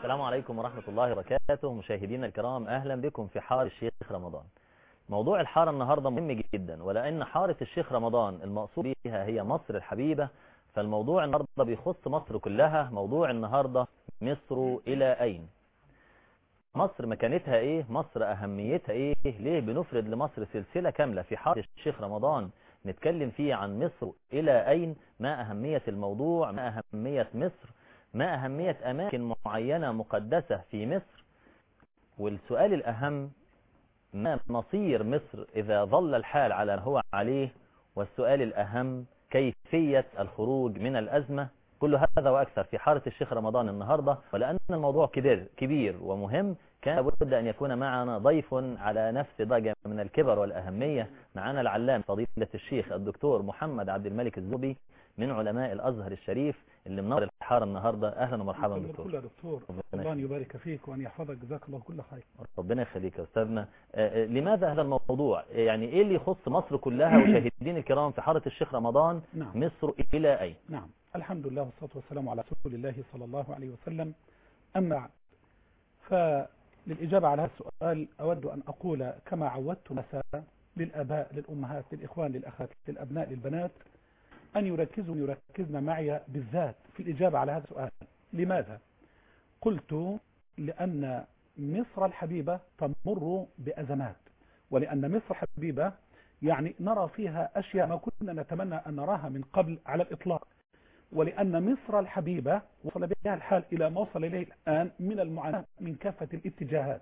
السلام عليكم ورحمة الله وبركاته مشاهدينا الكرام أهلا بكم في حارة الشيخ رمضان موضوع الحارة النهاردة مهم جدا ولأن حارة الشيخ رمضان المقصود بها هي مصر الحبيبة فالموضوع النهاردة بيخص مصر كلها موضوع النهاردة مصر إلى أين مصر مكانتها إيه مصر أهميتها إيه ليه بنفرد لمصر سلسلة كاملة في حارة الشيخ رمضان نتكلم فيه عن مصر إلى أين ما أهمية الموضوع ما أهمية مصر ما أهمية أماكن معينة مقدسة في مصر والسؤال الأهم ما مصير مصر إذا ظل الحال على ما هو عليه والسؤال الأهم كيفية الخروج من الأزمة كل هذا وأكثر في حارة الشيخ رمضان النهاردة ولأن الموضوع كبير, كبير ومهم كان لابد أن يكون معنا ضيف على نفس درجة من الكبر والأهمية معنا العلام فضيلة الشيخ الدكتور محمد عبد الملك الزبي من علماء الأزهر الشريف اللي منور الحارة النهاردة أهلا ومرحبا دكتور كل دكتور الله أن يبارك فيك وأن يحفظك جزاك الله كل خير ربنا يخليك يا أستاذنا لماذا هذا الموضوع يعني إيه اللي يخص مصر كلها وشاهدين الكرام في حارة الشيخ رمضان نعم. مصر إلى أين نعم الحمد لله والصلاة والسلام على رسول الله صلى الله عليه وسلم أما بعد فللإجابة على هذا السؤال أود أن أقول كما عودت مساء للآباء للأمهات للإخوان للأخوات للأبناء للبنات أن يركزوا يركزن معي بالذات في الإجابة على هذا السؤال لماذا؟ قلت لأن مصر الحبيبة تمر بأزمات ولأن مصر الحبيبة يعني نرى فيها أشياء ما كنا نتمنى أن نراها من قبل على الإطلاق ولأن مصر الحبيبة وصل بها الحال إلى ما وصل إليه الآن من المعاناة من كافة الاتجاهات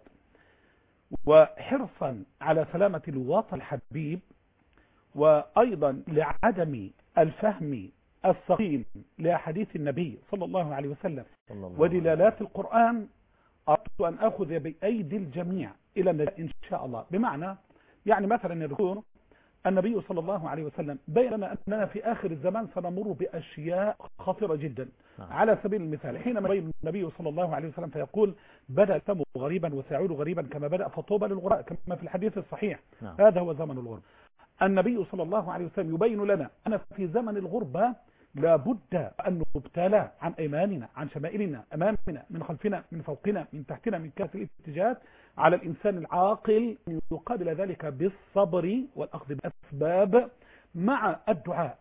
وحرصا على سلامة الوطن الحبيب وأيضا لعدم الفهم السقيم لأحاديث النبي صلى الله عليه وسلم صلى الله ودلالات القرآن أردت أن أخذ بأيدي الجميع إلى النجاة إن شاء الله بمعنى يعني مثلا يا دكتور النبي صلى الله عليه وسلم بين لنا أننا في آخر الزمان سنمر بأشياء خطيرة جدا نعم. على سبيل المثال حينما يبين النبي صلى الله عليه وسلم فيقول بدأ الفم غريبا وسيعود غريبا كما بدأ فطوبى للغراء كما في الحديث الصحيح نعم. هذا هو زمن الغربة النبي صلى الله عليه وسلم يبين لنا أن في زمن الغربة لابد أن نبتلى عن أيماننا عن شمائلنا أمامنا من خلفنا من فوقنا من تحتنا من كافة الاتجاهات على الإنسان العاقل أن يقابل ذلك بالصبر والأخذ بالأسباب مع الدعاء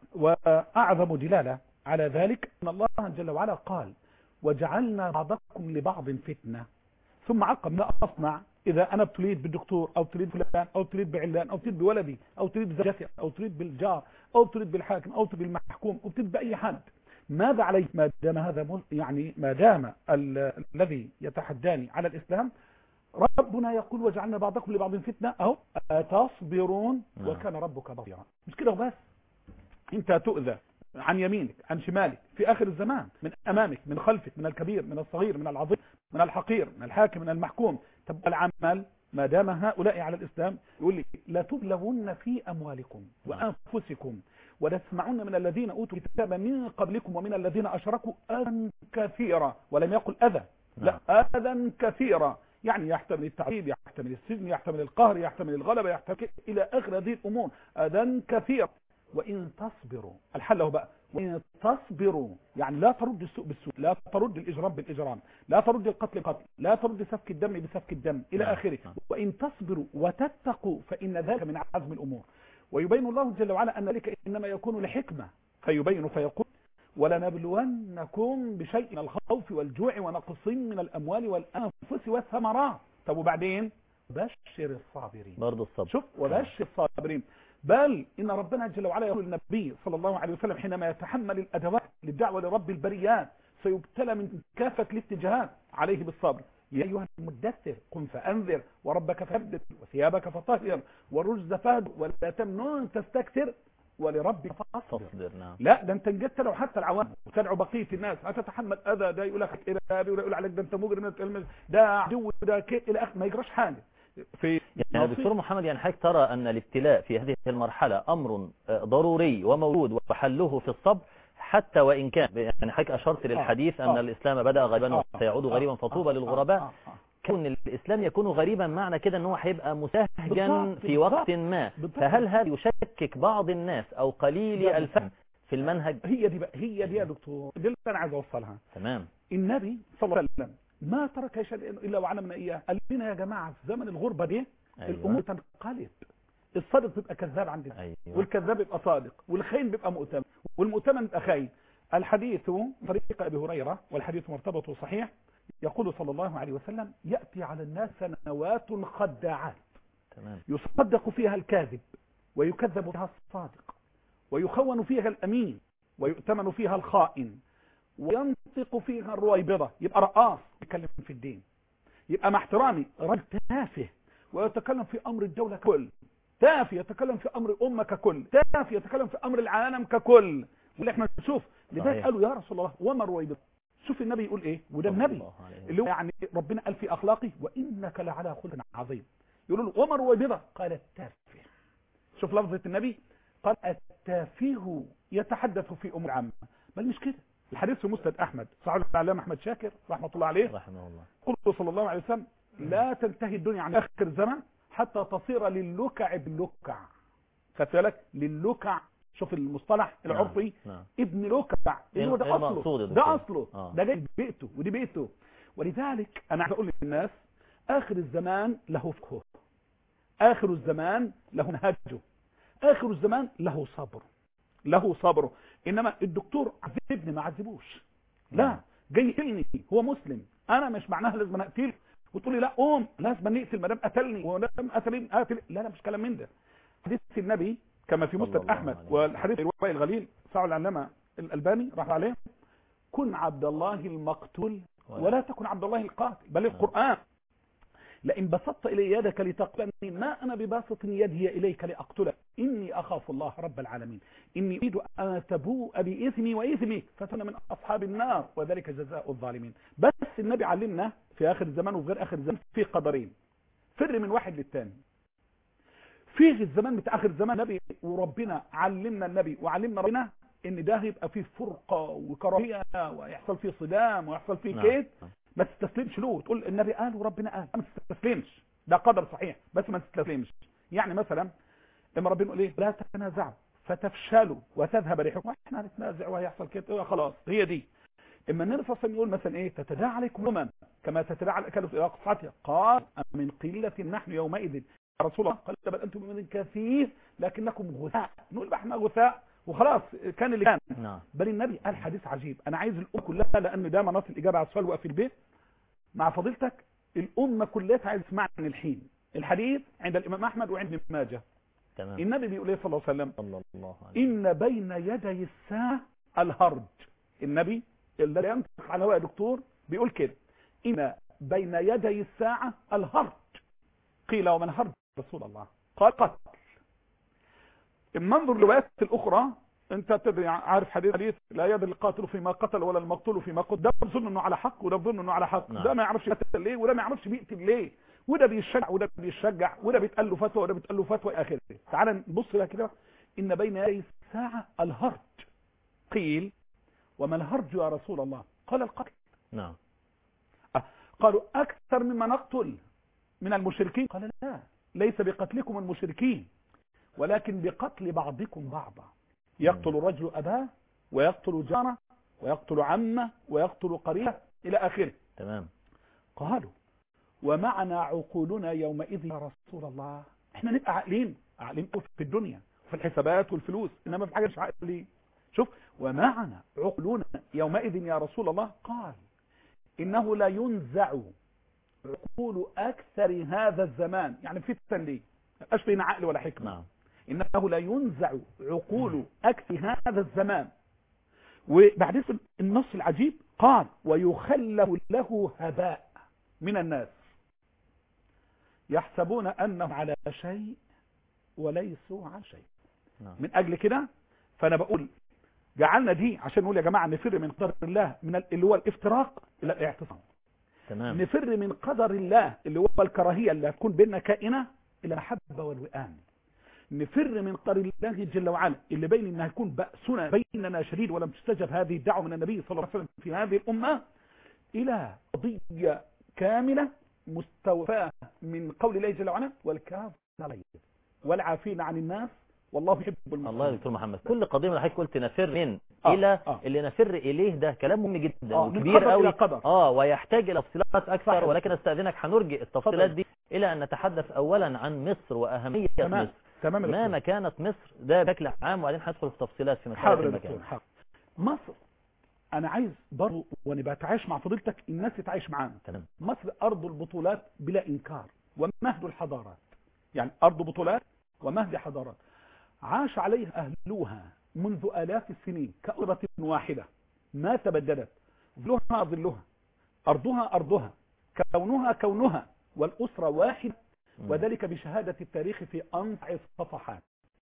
وأعظم دلالة على ذلك أن الله جل وعلا قال وجعلنا بعضكم لبعض فتنة ثم عقب لا أصنع إذا أنا ابتليت بالدكتور أو ابتليت بفلان أو ابتليت بعلان أو ابتليت بولدي أو ابتليت بزوجتي أو ابتليت بالجار أو ابتليت بالحاكم أو ابتليت بالمحكوم أو ابتليت بأي حد ماذا علي ما دام هذا مل- يعني ما دام ال- الذي يتحداني على الإسلام ربنا يقول وجعلنا بعضكم لبعض فتنة أهو أتصبرون نعم. وكان ربك بصيرا مش كده وبس انت تؤذى عن يمينك عن شمالك في آخر الزمان من أمامك من خلفك من الكبير من الصغير من العظيم من الحقير من الحاكم من المحكوم طب العمل ما دام هؤلاء على الإسلام يقول لي لا تبلغن في أموالكم وأنفسكم ولا تسمعون من الذين أوتوا الكتاب من قبلكم ومن الذين أشركوا أذى كثيرا ولم يقل أذى لا أذى كثيرا يعني يحتمل التعذيب يحتمل السجن يحتمل القهر يحتمل الغلبة يحتمل إلى آخر هذه الأمور أذى كثير وإن تصبروا الحل هو بقى وإن تصبروا يعني لا ترد السوء بالسوء لا ترد الإجرام بالإجرام لا ترد القتل بالقتل لا ترد سفك الدم بسفك الدم إلى نعم. آخره نعم. وإن تصبروا وتتقوا فإن ذلك من عزم الأمور ويبين الله جل وعلا أن ذلك إنما يكون لحكمة فيبين فيقول ولنبلونكم بشيء من الخوف والجوع ونقص من الأموال والأنفس والثمرات طب وبعدين بشر الصابرين برضه الصبر شوف وبشر الصابرين بل إن ربنا جل وعلا يقول للنبي صلى الله عليه وسلم حينما يتحمل الأدوات للدعوة لرب البريات سيبتلى من كافة الاتجاهات عليه بالصبر يا أيها المدثر قم فأنذر وربك فابدت وثيابك فطهر والرجز فهد ولا تمنون تستكثر ولربك فاصبر فاصبر نعم لا ده انت نجد تدعو حتى العوام وتدعو بقيه الناس هتتحمل اذى ده يقول لك ارهابي ولا يقول عليك ده انت مجرم ده عدو ده كده الى اخره ما يجراش حاجه في يعني يا نصيب- دكتور محمد يعني حضرتك ترى أن الابتلاء في هذه المرحلة أمر آه، ضروري وموجود وحله في الصبر حتى وإن كان يعني حضرتك أشرت للحديث أن آه. الإسلام بدأ غريبا آه. وسيعود آه. غريبا فطوبى آه. للغرباء آه. آه. كون الإسلام يكون غريبا معنى كده أنه هيبقى مسهجا بالضبط، في وقت بالضبط، ما بالضبط. فهل هذا يشكك بعض الناس أو قليل لا، الفهم في المنهج هي دي بقى هي دي يا دكتور دي اللي انا عايز اوصلها تمام النبي صلى الله عليه وسلم ما ترك شيئا الا وعلمنا اياه قال لنا يا جماعه في زمن الغربه دي الامور تنقلب الصادق بيبقى كذاب عندنا أيوة. والكذاب يبقى صادق والخاين بيبقى مؤتمن والمؤتمن يبقى خاين الحديث طريق ابي هريره والحديث مرتبط صحيح يقول صلى الله عليه وسلم ياتي على الناس سنوات خداعات تمام يصدق فيها الكاذب ويكذب فيها الصادق ويخون فيها الامين ويؤتمن فيها الخائن وينطق فيها الرويبضه يبقى رقاص يتكلم في الدين يبقى مع احترامي رجل تافه ويتكلم في امر الدوله ككل تافه يتكلم في امر امه ككل تافه يتكلم في امر العالم ككل واللي احنا نشوف لذلك صحيح. قالوا يا رسول الله وما الرويبضه شوف النبي يقول ايه وده صلى النبي الله عليه وسلم. اللي هو يعني ربنا قال في اخلاقه وانك لعلى خلق عظيم يقولوا له وما الرويبضه قال التافه شوف لفظه النبي قال التافه يتحدث في امور عامه بل مش كده الحديث في مسند احمد صحابه العلامه احمد شاكر رحمه الله عليه رحمه الله قل صلى الله عليه وسلم لا تنتهي الدنيا عن اخر الزمن حتى تصير للكع باللكع خدت بالك للكع شوف المصطلح العرفي نعم ابن لكع إيه- هو ده إيه المقصود اصله يا ده دكتور؟ اصله آه. ده جاي بيئته ودي بيئته ولذلك انا عايز اقول للناس اخر الزمان له فقهه اخر الزمان له نهجه اخر الزمان له صبر له صبره انما الدكتور عذبني ما عذبوش لا نعم. جاي يقتلني هو مسلم انا مش معناها لازم اقتله وتقول لي لا قوم لازم نقتل ما دام قتلني ولم قتلني قاتل لا لا مش كلام من ده حديث النبي كما في صلى مسند الله احمد عليه والحديث روايه الغليل صاحب العلامه الالباني رحمه عليه كن عبد الله المقتول ولا تكن عبد الله القاتل بل القران لئن بسطت الي يدك لتقتلني ما انا بباسط يدي اليك لاقتلك اني اخاف الله رب العالمين اني اريد ان تبوء باثمي واثمك فتكون من اصحاب النار وذلك جزاء الظالمين بس النبي علمنا في اخر الزمان وفي غير اخر الزمان في قدرين فر من واحد للتاني في الزمان بتاع اخر الزمان النبي وربنا علمنا النبي وعلمنا ربنا ان ده هيبقى فيه فرقه وكراهيه ويحصل فيه صدام ويحصل فيه نعم. كيد ما تستسلمش له تقول النبي قال وربنا قال ما تستسلمش ده قدر صحيح بس ما تستسلمش يعني مثلا لما ربنا يقول ايه لا تتنازعوا فتفشلوا وتذهب ريحكم احنا هنتنازع وهيحصل كده إيه خلاص هي دي اما النبي صلى الله عليه وسلم يقول مثلا ايه تتداعى عليكم الامم كما تتداعى الاكل الى قصعتها قال من قله نحن يومئذ يا رسول الله قال بل انتم من كثير لكنكم غثاء نقول بقى احنا غثاء وخلاص كان اللي كان نعم بل النبي قال حديث عجيب انا عايز الامه كلها لان ده مناط الاجابه على السؤال وقف في البيت مع فضيلتك الامه كلها عايز تسمعني الحين الحديث عند الامام احمد وعند ابن ماجه تمام النبي بيقول ايه صلى الله عليه وسلم صلى الله عليه ان بين يدي الساعه الهرج النبي اللي ينطق على هو يا دكتور بيقول كده ان بين يدي الساعه الهرج قيل ومن هرج رسول الله قال قتل اما انظر الروايات الاخرى انت تدري عارف حديث حديث لا يدري القاتل فيما قتل ولا المقتول فيما قتل ده بظن انه على حق وده بظن انه على حق نعم. ده ما يعرفش يقتل ليه وده ما يعرفش بيقتل ليه وده بيشجع وده بيشجع وده بيتقال له فتوى وده بيتقال له فتوى الى اخره تعال نبص بقى كده ان بين يدي الساعه الهرج قيل وما الهرج يا رسول الله قال القتل نعم قالوا اكثر مما نقتل من المشركين قال لا ليس بقتلكم المشركين ولكن بقتل بعضكم بعضا يقتل الرجل اباه ويقتل جاره ويقتل عمه ويقتل قريبه الى اخره تمام قالوا ومعنا عقولنا يومئذ يا رسول الله احنا نبقى عاقلين عاقلين في الدنيا في الحسابات والفلوس انما في حاجه مش عاقلين شوف ومعنا عقولنا يومئذ يا رسول الله قال انه لا ينزع عقول اكثر هذا الزمان يعني فتن ليه مبقاش فينا عقل ولا حكمه نعم انه لا ينزع عقول اكثر هذا الزمان وبعدين في النص العجيب قال ويخلف له هباء من الناس يحسبون انهم على شيء وليسوا على شيء نعم من اجل كده فانا بقول جعلنا دي عشان نقول يا جماعه نفر من قدر الله من ال- اللي هو الافتراق الى الاعتصام تمام نفر من قدر الله اللي هو الكراهيه اللي هتكون بيننا كائنه الى المحبه والوئام نفر من قدر الله جل وعلا اللي بين ان هيكون باسنا بيننا شديد ولم تستجب هذه الدعوه من النبي صلى الله عليه وسلم في هذه الامه الى قضيه كامله مستوفاه من قول الله جل وعلا والكاظمين على الغيظ والعافين عن الناس والله يحب المسلمين الله يا دكتور محمد كل قضيه من حضرتك قلت نفر من آه، الى آه. اللي نفر اليه ده كلام مهم جدا آه، من وكبير قدر قوي إلى قدر. اه ويحتاج الى تفصيلات اكثر صحيح. ولكن استاذنك هنرجئ التفصيلات اتفضل. دي الى ان نتحدث اولا عن مصر واهميه تمام مصر تمام يا ما دكتور. مكانه مصر ده بشكل عام وبعدين هندخل في تفصيلات في مسائل حاضر يا المكان دكتور حاضر مصر انا عايز برضه وانا بتعايش مع فضيلتك الناس تتعايش معانا تمام مصر ارض البطولات بلا انكار ومهد الحضارات يعني ارض بطولات ومهد حضارات عاش عليها اهلوها منذ الاف السنين كأسرة واحدة ما تبدلت ظلها ظلها ارضها ارضها كونها كونها والاسرة واحدة مم. وذلك بشهادة التاريخ في أنفع الصفحات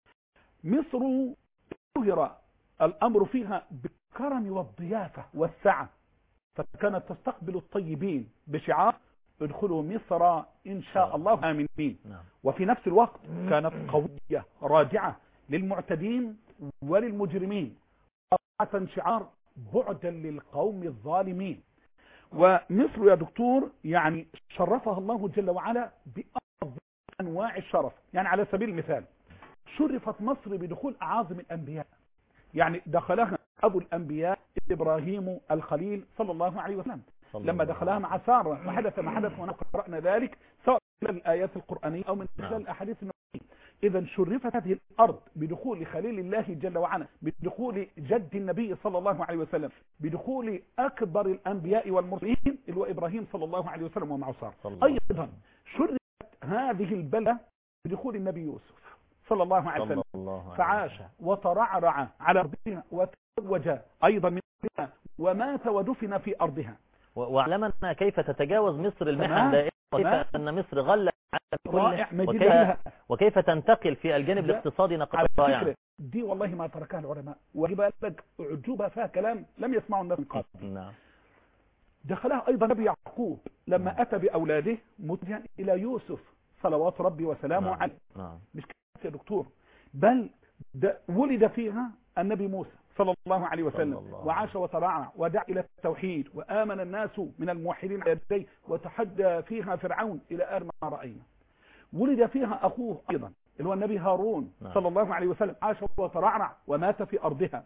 مصر ظهر الأمر فيها بالكرم والضيافة والسعة فكانت تستقبل الطيبين بشعار ادخلوا مصر إن شاء الله آمنين نعم وفي نفس الوقت كانت قوية رادعة للمعتدين وللمجرمين قطعة شعار بعدا للقوم الظالمين ومصر يا دكتور يعني شرفها الله جل وعلا بأفضل أنواع الشرف يعني على سبيل المثال شرفت مصر بدخول أعاظم الأنبياء يعني دخلها أبو الأنبياء إبراهيم الخليل صلى الله عليه وسلم صلى لما الله دخلها مع سارة وحدث ما حدث ونحن قرأنا ذلك سواء من خلال الآيات القرآنية أو من خلال نعم. الأحاديث النبوية إذا شرفت هذه الأرض بدخول خليل الله جل وعلا بدخول جد النبي صلى الله عليه وسلم بدخول أكبر الأنبياء والمرسلين اللي هو إبراهيم صلى الله عليه وسلم ومعه سارة صلى الله عليه أيضا شرفت هذه البلدة بدخول النبي يوسف صلى الله عليه صلى وسلم الله عليه فعاش وسلم. وترعرع على أرضها وتزوج أيضا من أرضها ومات ودفن في أرضها و- واعلمنا كيف تتجاوز مصر المحن تمام. دائما وكيف تمام. ان مصر غلت العالم رائع كله ما دي وكيف, لها وكيف تنتقل في الجانب لا. الاقتصادي على نقله رائعا فكرة دي والله ما تركها العلماء وجب لك أعجوبة فيها كلام لم يسمعه الناس من قبل نعم دخلها أيضا نبي يعقوب لما أتى بأولاده متجها إلى يوسف صلوات ربي وسلامه نعم. عليه نعم مش كده يا دكتور بل ده ولد فيها النبي موسى صلى الله عليه وسلم صلى الله وعاش وترعرع ودع إلى التوحيد وآمن الناس من الموحدين على يديه وتحدى فيها فرعون إلى آخر ما رأينا ولد فيها أخوه أيضا اللي هو النبي هارون نعم. صلى الله عليه وسلم عاش وترعرع ومات في أرضها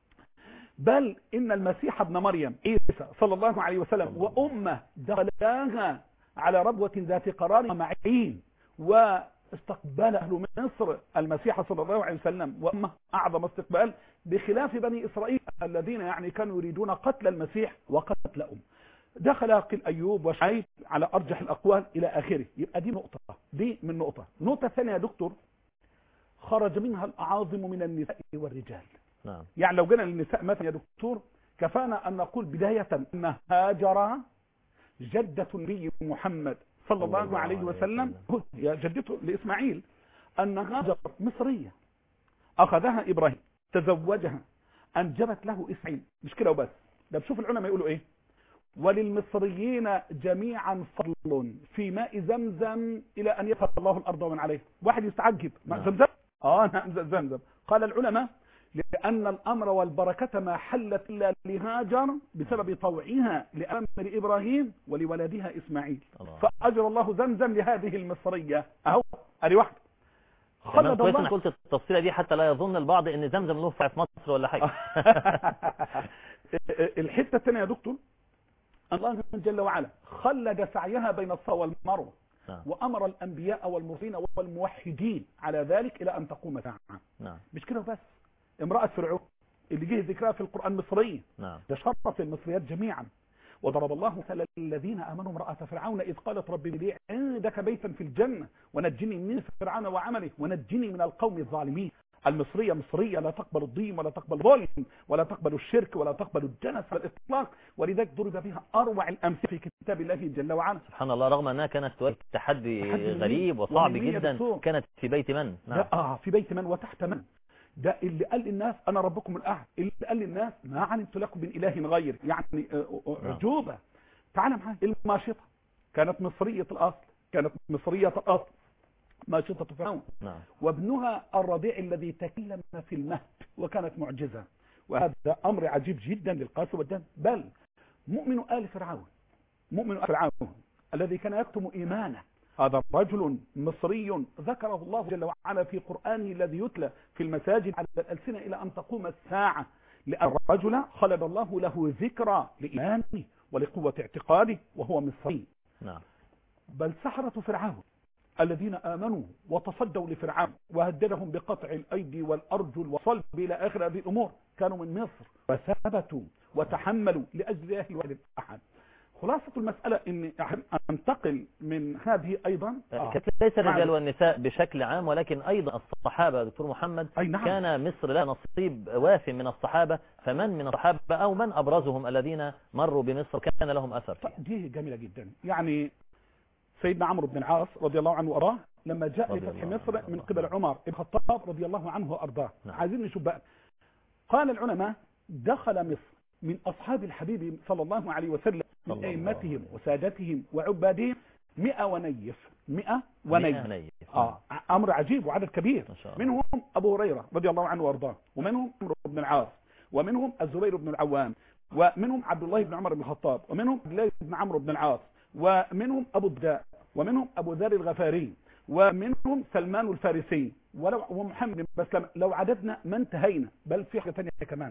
بل إن المسيح ابن مريم عيسى صلى الله عليه وسلم صلى الله. وأمه دخلاها على ربوة ذات قرار معين واستقبال أهل مصر المسيح صلى الله عليه وسلم وأمه أعظم استقبال بخلاف بني إسرائيل الذين يعني كانوا يريدون قتل المسيح وقتل أم دخل قل أيوب وشعيب على أرجح الأقوال إلى آخره يبقى دي نقطة دي من نقطة نقطة ثانية يا دكتور خرج منها الأعاظم من النساء والرجال نعم يعني لو جينا للنساء مثلا يا دكتور كفانا أن نقول بداية أن هاجر جدة النبي محمد صلى الله عليه وسلم يا جدته لإسماعيل أن هاجر مصرية أخذها إبراهيم تزوجها أنجبت له إسماعيل مش كده وبس ده بشوف العلماء يقولوا إيه وللمصريين جميعا فضل في ماء زمزم إلى أن يفتح الله الأرض ومن عليه واحد يستعجب ماء نعم. زمزم آه نعم زمزم قال العلماء لأن الأمر والبركة ما حلت إلا لهاجر بسبب طوعها لأمر إبراهيم ولولدها إسماعيل الله. فأجر الله زمزم لهذه المصرية أهو أدي واحدة تمام خلد كويس انك الله قلت التفصيله دي حتى لا يظن البعض ان زمزم له فرع في مصر ولا حاجه الحتة الثانية يا دكتور الله جل وعلا خلد سعيها بين الصفا والمروة نعم وأمر الأنبياء والمرسلين والموحدين على ذلك إلى أن تقوم ساعة نعم مش كده بس امرأة فرعون اللي جه ذكرها في القرآن مصرية نعم ده شرف المصريات جميعا وضرب الله مثلا للذين امنوا امراه فرعون اذ قالت رب لي عندك بيتا في الجنه ونجني من فرعون وعمله ونجني من القوم الظالمين المصريه مصريه لا تقبل الضيم ولا تقبل الظلم ولا تقبل الشرك ولا تقبل الجنس على الاطلاق ولذلك ضرب بها اروع الامثله في كتاب الله جل وعلا سبحان الله رغم انها كانت تواجه تحدي تحدي غريب وصعب ومنية جدا دكتور. كانت في بيت من نعم ده اه في بيت من وتحت من ده اللي قال للناس انا ربكم الاعلى اللي قال للناس ما علمت لكم من اله غير يعني آه، آه، نعم. عجوبه تعال معايا الماشطه كانت مصريه الاصل كانت مصريه الاصل ماشطه فرعون نعم وابنها الرضيع الذي تكلم في المهد وكانت معجزه وهذا امر عجيب جدا للقاسي والدم بل مؤمن ال فرعون مؤمن آل فرعون الذي كان يكتم ايمانه هذا رجل مصري ذكره الله جل وعلا في قرآنه الذي يتلى في المساجد على الألسنة إلى أن تقوم الساعة لأن الرجل خلد الله له ذكرى لإيمانه ولقوة اعتقاده وهو مصري نعم بل سحرة فرعون الذين آمنوا وتصدوا لفرعون وهددهم بقطع الأيدي والأرجل والصلب إلى آخر هذه الأمور كانوا من مصر وثبتوا وتحملوا لأجل الله الواحد الأحد خلاصة المسألة أن أنتقل من هذه أيضا آه. ليس الرجال والنساء بشكل عام ولكن أيضا الصحابة دكتور محمد أي نعم. كان مصر لها نصيب واف من الصحابة فمن من الصحابة أو من أبرزهم الذين مروا بمصر كان لهم أثر فيها دي جميلة جدا يعني سيدنا عمرو بن العاص رضي الله عنه وارضاه لما جاء رضي لفتح الله مصر عنه من وأرضاه. قبل عمر بن الخطاب رضي الله عنه وارضاه نعم. عايزين نشوف بقى قال العلماء دخل مصر من اصحاب الحبيب صلى الله عليه وسلم صلى من الله ائمتهم عليه وسادتهم وعبادهم 100 ونيف 100 ونيف مئة نيف. اه امر عجيب وعدد كبير ما شاء الله. منهم ابو هريره رضي الله عنه وارضاه ومنهم عمرو بن العاص ومنهم الزبير بن العوام ومنهم عبد الله بن عمر بن الخطاب ومنهم عبد الله بن عمرو بن العاص ومنهم ابو الداء ومنهم ابو ذر الغفاري ومنهم سلمان الفارسي ولو ومحمد بن مسلم لو عددنا ما انتهينا بل في حاجه ثانيه كمان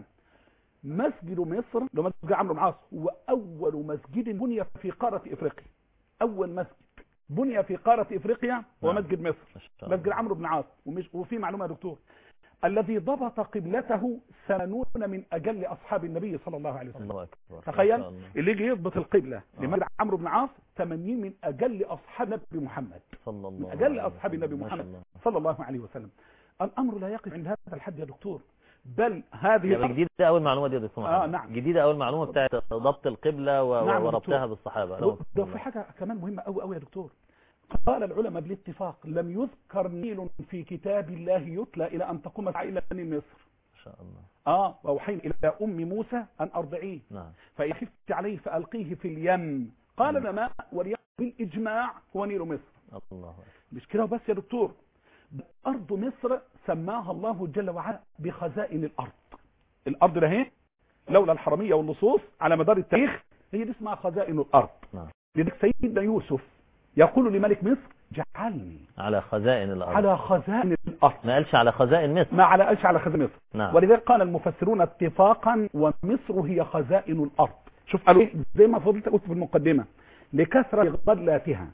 مسجد مصر لو مسجد عمرو بن العاص هو اول مسجد بني في قاره افريقيا اول مسجد بني في قاره افريقيا هو نعم. مسجد مصر ما شاء الله. مسجد عمرو بن عاص ومش وفي معلومه يا دكتور الذي ضبط قبلته ثمانون من اجل اصحاب النبي صلى الله عليه وسلم الله أكبر تخيل ما شاء الله. اللي يجي يضبط القبله آه. لمسجد عمرو بن عاص 80 من اجل اصحاب النبي محمد صلى الله أجل عليه أصحاب وسلم. النبي ما شاء محمد. الله. صلى الله عليه وسلم الامر لا يقف عند هذا الحد يا دكتور بل هذه يعني الأرض جديدة أول معلومة دي يا دكتور آه، محمد. نعم. جديدة أول معلومة بتاعت ضبط القبلة و- نعم يا وربطها دكتور. بالصحابة لو- ده في حاجة كمان مهمة أوي أوي يا دكتور قال العلماء بالاتفاق لم يذكر نيل في كتاب الله يتلى إلى أن تقوم الساعة إلى بني مصر ما شاء الله آه وأوحينا إلى أم موسى أن أرضعيه نعم فإن خفت عليه فألقيه في اليم قال مم. العلماء واليم بالإجماع هو نيل مصر الله أكبر. مش كده بس يا دكتور أرض مصر سماها الله جل وعلا بخزائن الأرض الأرض ده هي لولا الحرمية واللصوص على مدار التاريخ هي دي اسمها خزائن الأرض نعم لذلك سيدنا يوسف يقول لملك مصر جعلني على خزائن الأرض على خزائن الأرض ما قالش على خزائن مصر ما على قالش على خزائن مصر نعم ولذلك قال المفسرون اتفاقا ومصر هي خزائن الأرض شوف قالوا ايه زي ما فضلت قلت في المقدمة لكثرة غلاتها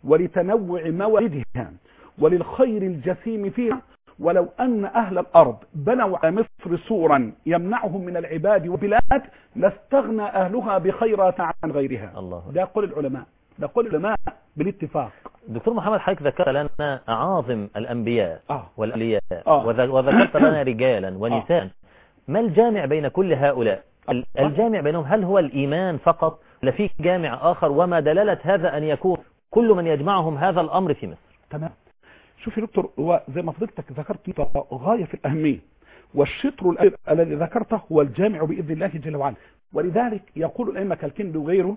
ولتنوع مواردها وللخير الجسيم فيها ولو أن أهل الأرض بنوا على مصر سورا يمنعهم من العباد والبلاد لاستغنى أهلها بخيرات عن غيرها الله أكبر. ده قول العلماء ده قول العلماء بالاتفاق دكتور محمد حضرتك ذكرت لنا أعاظم الأنبياء آه. والأولياء آه. وذ- وذكرت لنا رجالا ونساء ما الجامع بين كل هؤلاء ال- آه. الجامع بينهم هل هو الإيمان فقط ولا في جامع آخر وما دلالة هذا أن يكون كل من يجمعهم هذا الأمر في مصر تمام شوف يا دكتور هو زي ما فضلتك ذكرت نقطة غاية في الأهمية والشطر الأخير الذي ذكرته هو الجامع بإذن الله جل وعلا ولذلك يقول الأئمة كالكندي وغيره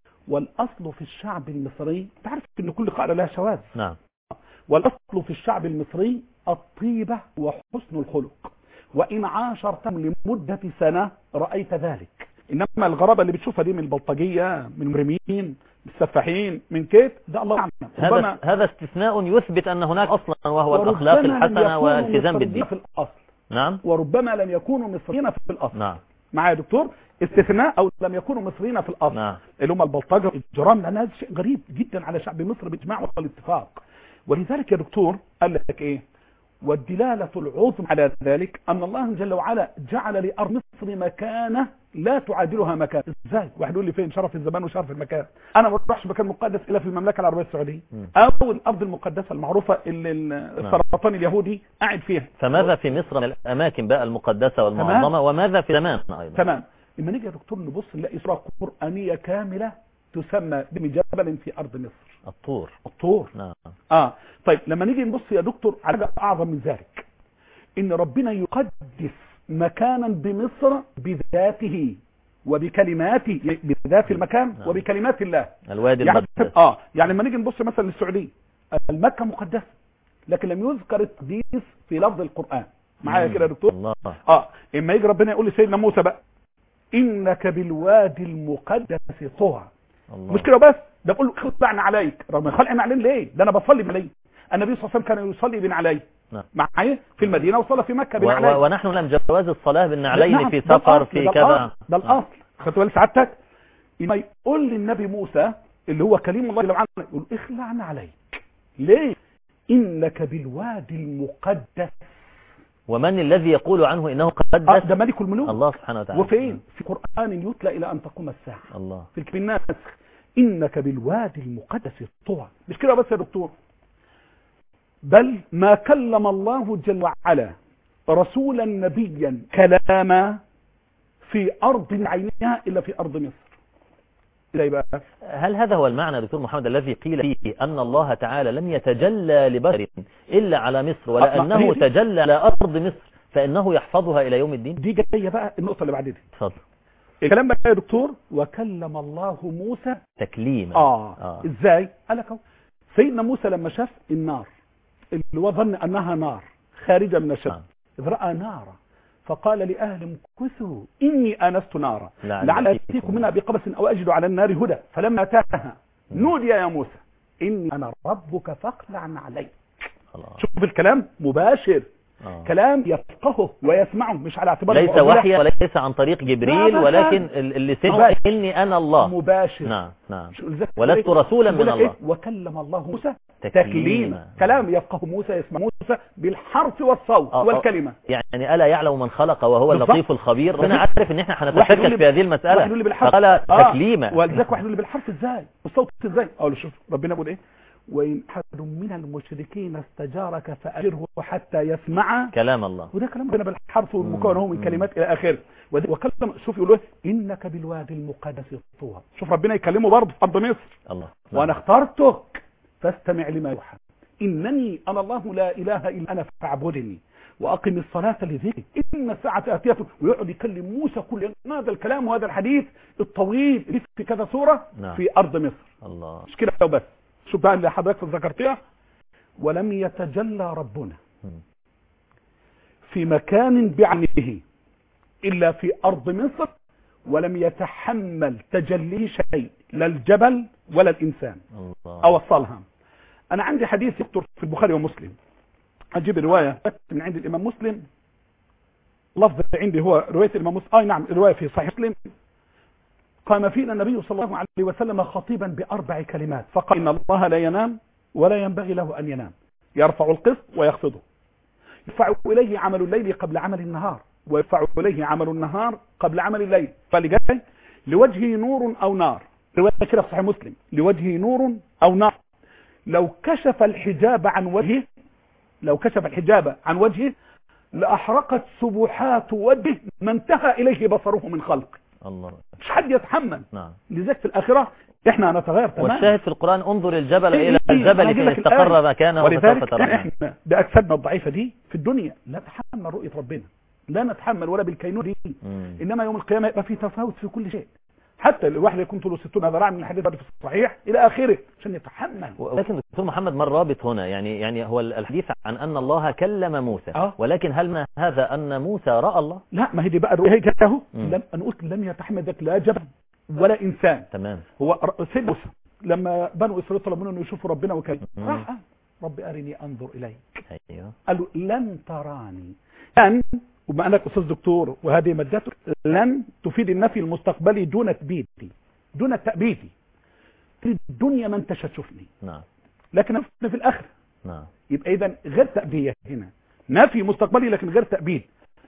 والأصل في الشعب المصري تعرف أن كل قاعدة لها شواذ نعم والأصل في الشعب المصري الطيبة وحسن الخلق وإن عاشرتهم لمدة سنة رأيت ذلك إنما الغرابة اللي بتشوفها دي من البلطجية من المرمين من السفاحين من كيف ده الله أعلم هذا ربما- هذا استثناء يثبت أن هناك أصلا وهو الأخلاق وربما لم الحسنة يكونوا والالتزام مصريين بالدين في الأصل نعم وربما لم يكونوا مصريين في الأصل نعم معايا يا دكتور استثناء أو لم يكونوا مصريين في الأصل نعم اللي هم البلطجة الجرام لأن هذا شيء غريب جدا على شعب مصر بإجماع والاتفاق ولذلك يا دكتور قال لك إيه والدلالة العظمى على ذلك أن الله جل وعلا جعل لأرض مصر مكانة لا تعادلها مكان ازاي واحد يقول لي فين شرف الزمان وشرف المكان انا ما بروحش مكان مقدس الا في المملكه العربيه السعوديه مم. او الارض المقدسه المعروفه اللي ال- السرطان اليهودي قاعد فيها فماذا في مصر من الأماكن بقى المقدسة والمعظمة وماذا في زمان أيضا تمام لما نيجي يا دكتور نبص نلاقي سوره قرانيه كامله تسمى باسم جبل في ارض مصر الطور الطور نعم اه طيب لما نيجي نبص يا دكتور على حاجه اعظم من ذلك ان ربنا يقدس مكانا بمصر بذاته وبكلماته بذات المكان نعم. وبكلمات الله الوادي يعني المقدس اه يعني لما نيجي نبص مثلا للسعوديه المكه مقدسه لكن لم يذكر التقديس في لفظ القران معايا مم. كده يا دكتور الله اه اما يجي ربنا يقول لسيدنا موسى بقى انك بالوادي المقدس طوى الله مش كده بس ده بقول له خلعنا عليك رغم خلعنا عليه ليه ده انا بصلي عليه النبي صلى الله عليه وسلم كان يصلي بين علي نعم. معايا في المدينه وصلى في مكه و- بين علي و- ونحن نعلم جواز الصلاة بالنعلين نعم، في ده سفر الأصل، في ده كذا الأصل، ده الاصل خدت بالك سعادتك لما يقول للنبي موسى اللي هو كليم الله جل وعلا يقول اخلعنا عليك ليه انك بالوادي المقدس ومن الذي يقول عنه إنه آه، قدس ده ملك الملوك الله سبحانه وتعالى وفين في قرآن يتلى إلى أن تقوم الساعة الله في الكتاب الناسخ إنك بالوادي المقدس طوى مش كده بس يا دكتور بل ما كلم الله جل وعلا رسولا نبيا كلاما في أرض عينها إلا في أرض مصر إزاي بقى هل هذا هو المعنى دكتور محمد الذي قيل فيه أن الله تعالى لم يتجلى لبشر إلا على مصر ولأنه هي دي. تجلى على أرض مصر فإنه يحفظها إلى يوم الدين دي جاية بقى النقطة اللي بعد دي تفضل الكلام بقى يا دكتور وكلم الله موسى تكليما آه. آه. ازاي قال لك أهو. سيدنا موسى لما شاف النار اللي هو ظن انها نار خارجه من الشمس آه. اذ راى نارا فقال لاهل امكثوا اني انست نارا لعل لعل يأتيكم اتيكم منها بقبس او اجد على النار هدى فلما اتاها نودي يا موسى اني انا ربك فاخلع عليك الله. شوف الكلام مباشر آه. كلام يفقهه ويسمعه مش على اعتبار ليس المعضلة. وحيا وليس عن طريق جبريل لا، لا، ولكن لا. ال- اللي سمع مباشر. إني أنا الله مباشر نعم نعم شو- لذلك ولست إيه؟ رسولا من يقول لك الله. إيه؟ وكلم الله موسى تكليما. تكليما كلام يفقه موسى يسمع موسى بالحرف والصوت آه، آه. والكلمة يعني ألا يعلم من خلق وهو بالضبط. اللطيف الخبير ربنا بالضبط. عارف ان احنا واحد يقول هنتشكك لي- في هذه واحد المسألة يقول لي بالحرف فقال آه. تكليما ولذلك واحد يقول لي بالحرف ازاي بالصوت ازاي اقول له شوف ربنا بيقول ايه وان احد من المشركين استجارك فاجره حتى يسمع كلام الله وده كلام ربنا بالحرف والمكون هو من مم. كلمات الى اخره وده- وكلم شوف يقول له انك بالوادي المقدس طوى شوف ربنا يكلمه برضه في ارض مصر الله وانا اخترتك فاستمع لما يوحى انني انا الله لا اله الا انا فاعبدني واقم الصلاه لذكري ان الساعه اتيه ويقعد يكلم موسى كل هذا الكلام وهذا الحديث الطويل اللي في كذا سوره نعم. في ارض مصر الله مش كده وبس شوف بقى اللي حضرتك ذكرتها ولم يتجلى ربنا مم. في مكان بعينه الا في ارض مصر ولم يتحمل تجليه شيء لا الجبل ولا الانسان الله اوصلها انا عندي حديث يكتب في البخاري ومسلم اجيب روايه من عند الامام مسلم لفظ عندي هو روايه الامام مسلم اي نعم روايه في صحيح مسلم قام فينا النبي صلى الله عليه وسلم خطيبا باربع كلمات فقال ان الله لا ينام ولا ينبغي له ان ينام يرفع القسط ويخفضه يرفع اليه عمل الليل قبل عمل النهار ويرفع اليه عمل النهار قبل عمل الليل فاللي جاي لوجهه نور او نار روايه كده في صحيح مسلم لوجهه نور او نار لو كشف الحجاب عن وجهه لو كشف الحجاب عن وجهه لأحرقت سبحات وجهه ما انتهى إليه بصره من خلق الله مش حد يتحمل نعم لذلك في الآخرة احنا هنتغير تماما والشاهد في القرآن انظر الجبل إيه إلى إيه الجبل أنا أجيب فإن لك استقر الآية. مكانه فسوف ولذلك ترونه احنا بأجسادنا الضعيفة دي في الدنيا لا نتحمل رؤية ربنا لا نتحمل ولا بالكينون دي مم. إنما يوم القيامة يبقى في تفاوت في كل شيء حتى الواحد يكون طوله 60 ذراع من الحديث في الصحيح إلى آخره عشان يتحمل ولكن دكتور محمد ما الرابط هنا يعني يعني هو الحديث عن أن الله كلم موسى آه. ولكن هل ما هذا أن موسى رأى الله لا ما هي دي بقى الرؤية جت اهو مم. لم انا قلت لم يتحمل ذاك لا جبل ولا انسان تمام هو ر- سيدنا موسى لما بنو اسرائيل طلبوا منه انه يشوفوا ربنا وكان مم. راح قال، رب ارني انظر اليك أيوه قال له لن تراني لن وما انك استاذ دكتور وهذه مادته لن تفيد النفي المستقبلي دون تبيدي دون تأبيدي في الدنيا ما انتش هتشوفني نعم لكن أنا في الاخره نعم يبقى اذا غير تأبية هنا نفي مستقبلي لكن غير تأبيد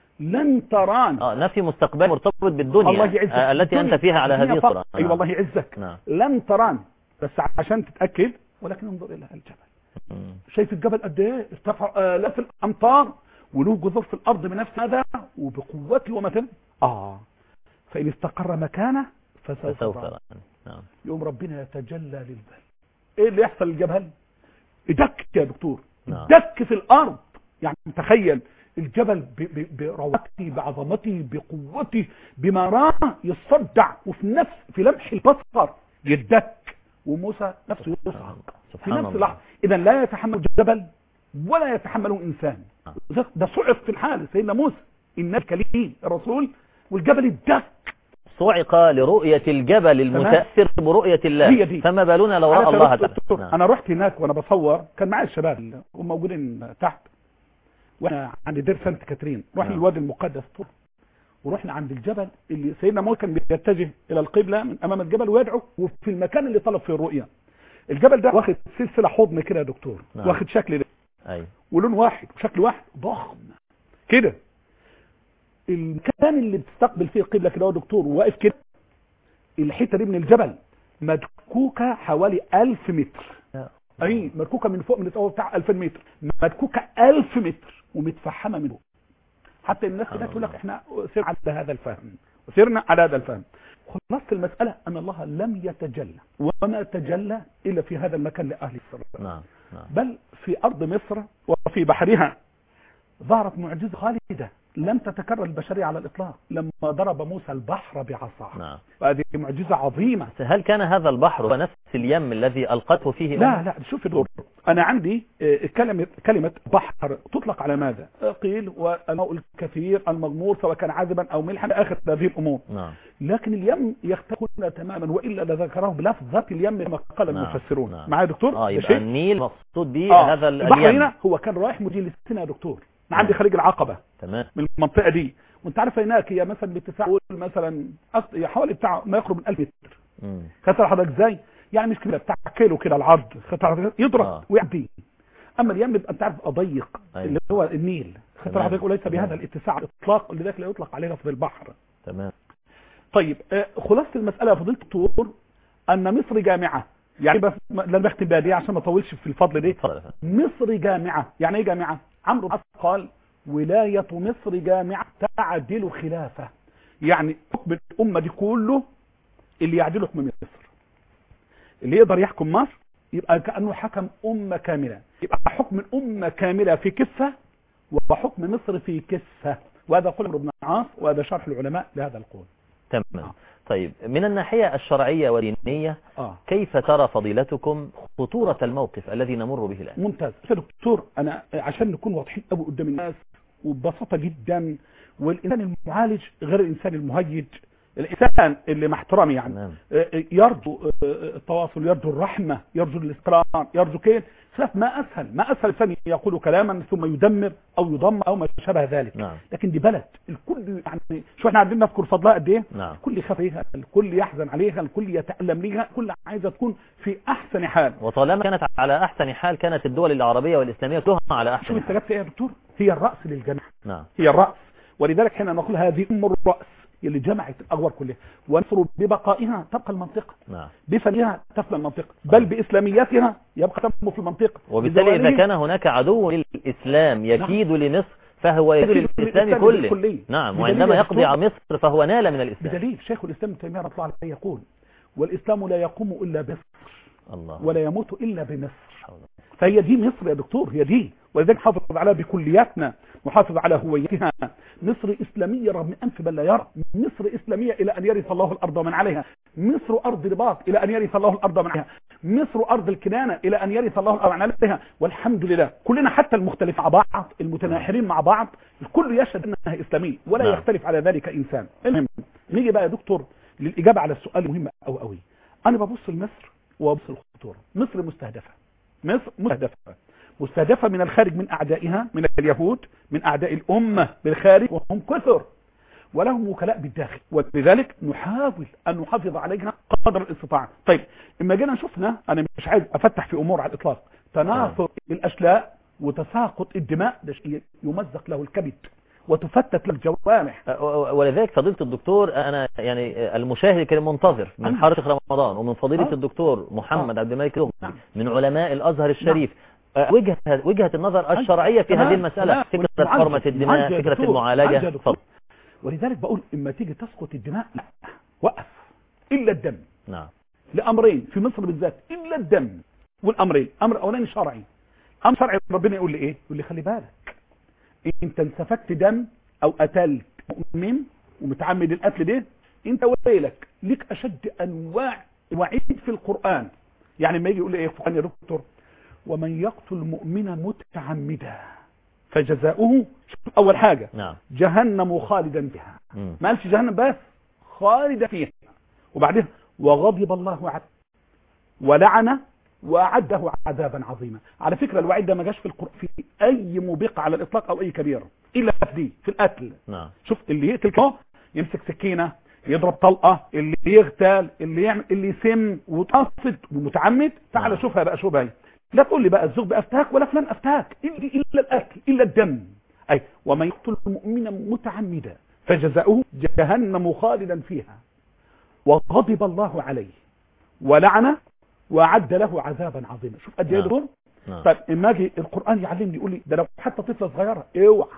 لن تراني اه نفي مستقبل مرتبط بالدنيا الله يعزك آه، التي أنت فيها على هذه الصورة اي أيوة الله يعزك نعم لن تراني بس عشان تتأكد ولكن انظر إلى الجبل مم. شايف الجبل قد ايه ارتفع آلاف الأمطار وله جذور في الأرض بنفس هذا وبقوته ومتن آه فإن استقر مكانه فسوف فسوف ترى ترى نعم يوم ربنا يتجلى للجبل ايه اللي يحصل للجبل يدك يا دكتور نعم. دك في الارض يعني تخيل الجبل ب- ب- بروعته بعظمته بقوته بما راه يصدع وفي نفس في لمح البصر يدك وموسى نفسه يصعق في سبحان نفس الله اللحظه اذا لا يتحمل الجبل ولا يتحمله انسان نعم. ده صعق في الحال سيدنا موسى النبي كليم الرسول والجبل ادك صعق لرؤية الجبل المتأثر برؤية الله هي دي. فما بالنا لو أنا رأى الله سألت تعالى دكتور، نعم. انا رحت هناك وانا بصور كان معايا الشباب وموجودين تحت وانا عند دير سانت كاترين رحنا نعم. الوادي المقدس طول ورحنا عند الجبل اللي سيدنا موسى كان بيتجه الى القبله من امام الجبل ويدعو وفي المكان اللي طلب فيه الرؤيه الجبل ده واخد سلسله حضن كده يا دكتور نعم. واخد شكل ده أيوة. ولون واحد وشكل واحد ضخم كده المكان اللي بتستقبل فيه القبله كده يا دكتور وواقف كده الحته دي من الجبل مدكوكه حوالي 1000 متر اي مدكوكه من فوق من الأول بتاع 2000 متر مدكوكه 1000 متر ومتفحمه من فوق حتى الناس هناك تقول لك احنا سرنا على هذا الفهم وسرنا على هذا الفهم خلاصة المسألة أن الله لم يتجلى وما تجلى إلا في هذا المكان لأهل السر نعم نعم بل في أرض مصر وفي بحرها ظهرت معجزة خالدة لم تتكرر البشرية على الإطلاق لما ضرب موسى البحر بعصاه نعم وهذه معجزة عظيمة بس هل كان هذا البحر هو نفس اليم الذي ألقته فيه لا أمه؟ لا شوف يا دكتور انا عندي آه، كلمه كلمه بحر تطلق على ماذا آه، قيل والماء الكثير المغمور سواء كان عذبا او ملحا اخر هذه الامور نعم لكن اليم يختلف تماما والا لذكره بلفظه اليم كما قال نعم، المفسرون نعم. معايا يا دكتور اه ده يبقى شيء؟ النيل مقصود به آه، هذا ال- البحر اليم هنا هو كان رايح مدير للسنه يا دكتور أنا عندي نعم. خليج العقبه تمام من المنطقه دي وانت عارف هناك هي مثلا باتساع قول مثلا أص- هي حوالي بتاع ما يقرب من 1000 متر مم. خدت حضرتك ازاي يعني مش كده بتاع كيلو كده العرض خدت حضرتك يضرب آه. ويعدي اما اليم بيبقى انت عارف ضيق أيوة. اللي هو النيل خدت تمام. حضرتك وليس بهذا تمام. الاتساع على الاطلاق لذلك لا يطلق عليه لفظ البحر تمام طيب آه، خلاصه المساله يا فضيله الدكتور ان مصر جامعه يعني بس ما- لا بختم بها دي عشان ما اطولش في الفضل دي اتفضل يا فندم. مصر جامعه يعني ايه جامعه عمرو بن العاص قال ولايه مصر جامعه تعدل خلافه يعني حكم الامه دي كله اللي يعدل حكم مصر اللي يقدر يحكم مصر يبقى كانه حكم امه كامله يبقى حكم الامه كامله في كفه وحكم مصر في كفه وهذا قول عمرو بن العاص وهذا شرح العلماء لهذا القول تمام آه. طيب من الناحية الشرعية والدينية اه كيف ترى فضيلتكم خطورة الموقف الذي نمر به الآن ممتاز يا دكتور انا عشان نكون واضحين قوي قدام الناس وببساطه جدا والانسان المعالج غير الانسان المهيج الانسان اللي مع احترامي يعني تمام آه، يرجو آه، التواصل يرجو الرحمة يرجو الاستقرار يرجو كين خلاف ما أسهل ما أسهل ثاني يقول كلاما ثم يدمر أو يضم أو ما شابه ذلك نعم لكن دي بلد الكل يعني شو احنا عندنا نذكر فضلها قد ايه نعم الكل يخاف عليها الكل يحزن عليها الكل يتألم ليها الكل عايزة تكون في أحسن حال وطالما كانت على أحسن حال كانت الدول العربية والإسلامية كلها على شوف أحسن انت حال جبت ايه يا دكتور هي الرأس للجماعة نعم هي الرأس ولذلك حين نقول هذه أم الرأس اللي جمعت الأغوار كلها ونصر ببقائها تبقى المنطقة نعم بفنها تفنى المنطقة بل بإسلاميتها يبقى تنمو في المنطقة وبالتالي إذا بزوالها كان هناك عدو للإسلام يكيد لمصر فهو يكيد يكيد للإسلام للإسلام كله بالكلية. نعم بدليل وعندما يا يقضي دكتور- على مصر فهو نال من الإسلام بدليل شيخ الإسلام ابن تيمية رحمه الله عليه يقول والإسلام لا يقوم إلا بمصر الله ولا يموت إلا بمصر حول. فهي دي مصر يا دكتور هي دي ولذلك حافظ عليها بكلياتنا وحافظ على هويتها مصر إسلامية رغم أنف من لا يرى مصر إسلامية إلى أن يرث الله الأرض ومن عليها مصر أرض رباط إلى أن يرث الله الأرض ومن عليها مصر أرض الكنانة إلى أن يرث الله الأرض ومن عليها والحمد لله كلنا حتى المختلف مع بعض المتناحرين مع بعض الكل يشهد أنها إسلامية ولا نعم. يختلف على ذلك إنسان المهم نيجي بقى يا دكتور للإجابة على السؤال المهم أو أوي أنا ببص لمصر وببص الخطورة مصر مستهدفة مصر مستهدفة مستهدفة من الخارج من أعدائها من اليهود من أعداء الأمة بالخارج وهم كثر ولهم وكلاء بالداخل ولذلك نحاول أن نحافظ عليها قدر الاستطاعة طيب إما جينا شفنا أنا مش عايز أفتح في أمور على الإطلاق تناثر الأشلاء وتساقط الدماء ده شيء يمزق له الكبد وتفتت له الجوامح أه، ولذلك فضيلة الدكتور أنا يعني المشاهد كان منتظر من نعم. حارة رمضان ومن فضيلة آه. الدكتور محمد آه. عبد الملك الأغني نعم. من علماء الأزهر الشريف أه، وجهة وجهة النظر أيوة. الشرعية في تمام. هذه المسألة تمام. فكرة والمعالجة. حرمة الدماء معالجة يا فكرة دكتور. معالجة المعالجة يا دكتور. اتفضل. ولذلك بقول إما تيجي تسقط الدماء لا وقف إلا الدم نعم لأمرين في مصر بالذات إلا الدم والأمرين أمر أولاني شرعي أمر شرعي ربنا يقول لي إيه يقول لي خلي بالك أنت انسفكت دم أو قتلت مؤمن ومتعمد القتل ده أنت ويلك ليك أشد أنواع وعيد في القرآن يعني ما يجي يقول لي إيه في القرآن يا دكتور ومن يقتل مؤمنا متعمدا فجزاؤه شوف أول حاجة نعم جهنم خالدا بها مم. ما قالش جهنم بس خالدا فيها وبعدين وغضب الله عنه ولعنه واعده عذابا عظيما على فكره الوعيد ده ما جاش في القران في اي موبقه على الاطلاق او اي كبيره الا في دي في القتل نعم شوف اللي يقتل كده يمسك سكينه يضرب طلقه اللي يغتال اللي يعمل اللي يسم وتقصد ومتعمد تعال نعم. شوفها بقى شوفها هي لا تقول لي بقى الزوج بافتاك ولا فلان افتاك الا إلا القتل الا الدم اي ومن يقتل مؤمنا متعمدا فجزاؤه جهنم خالدا فيها وغضب الله عليه ولعنه واعد له عذابا عظيما شوف قد ايه نعم. دول نعم طيب اما اجي القران يعلمني يقول لي ده لو حتى طفله صغيره اوعى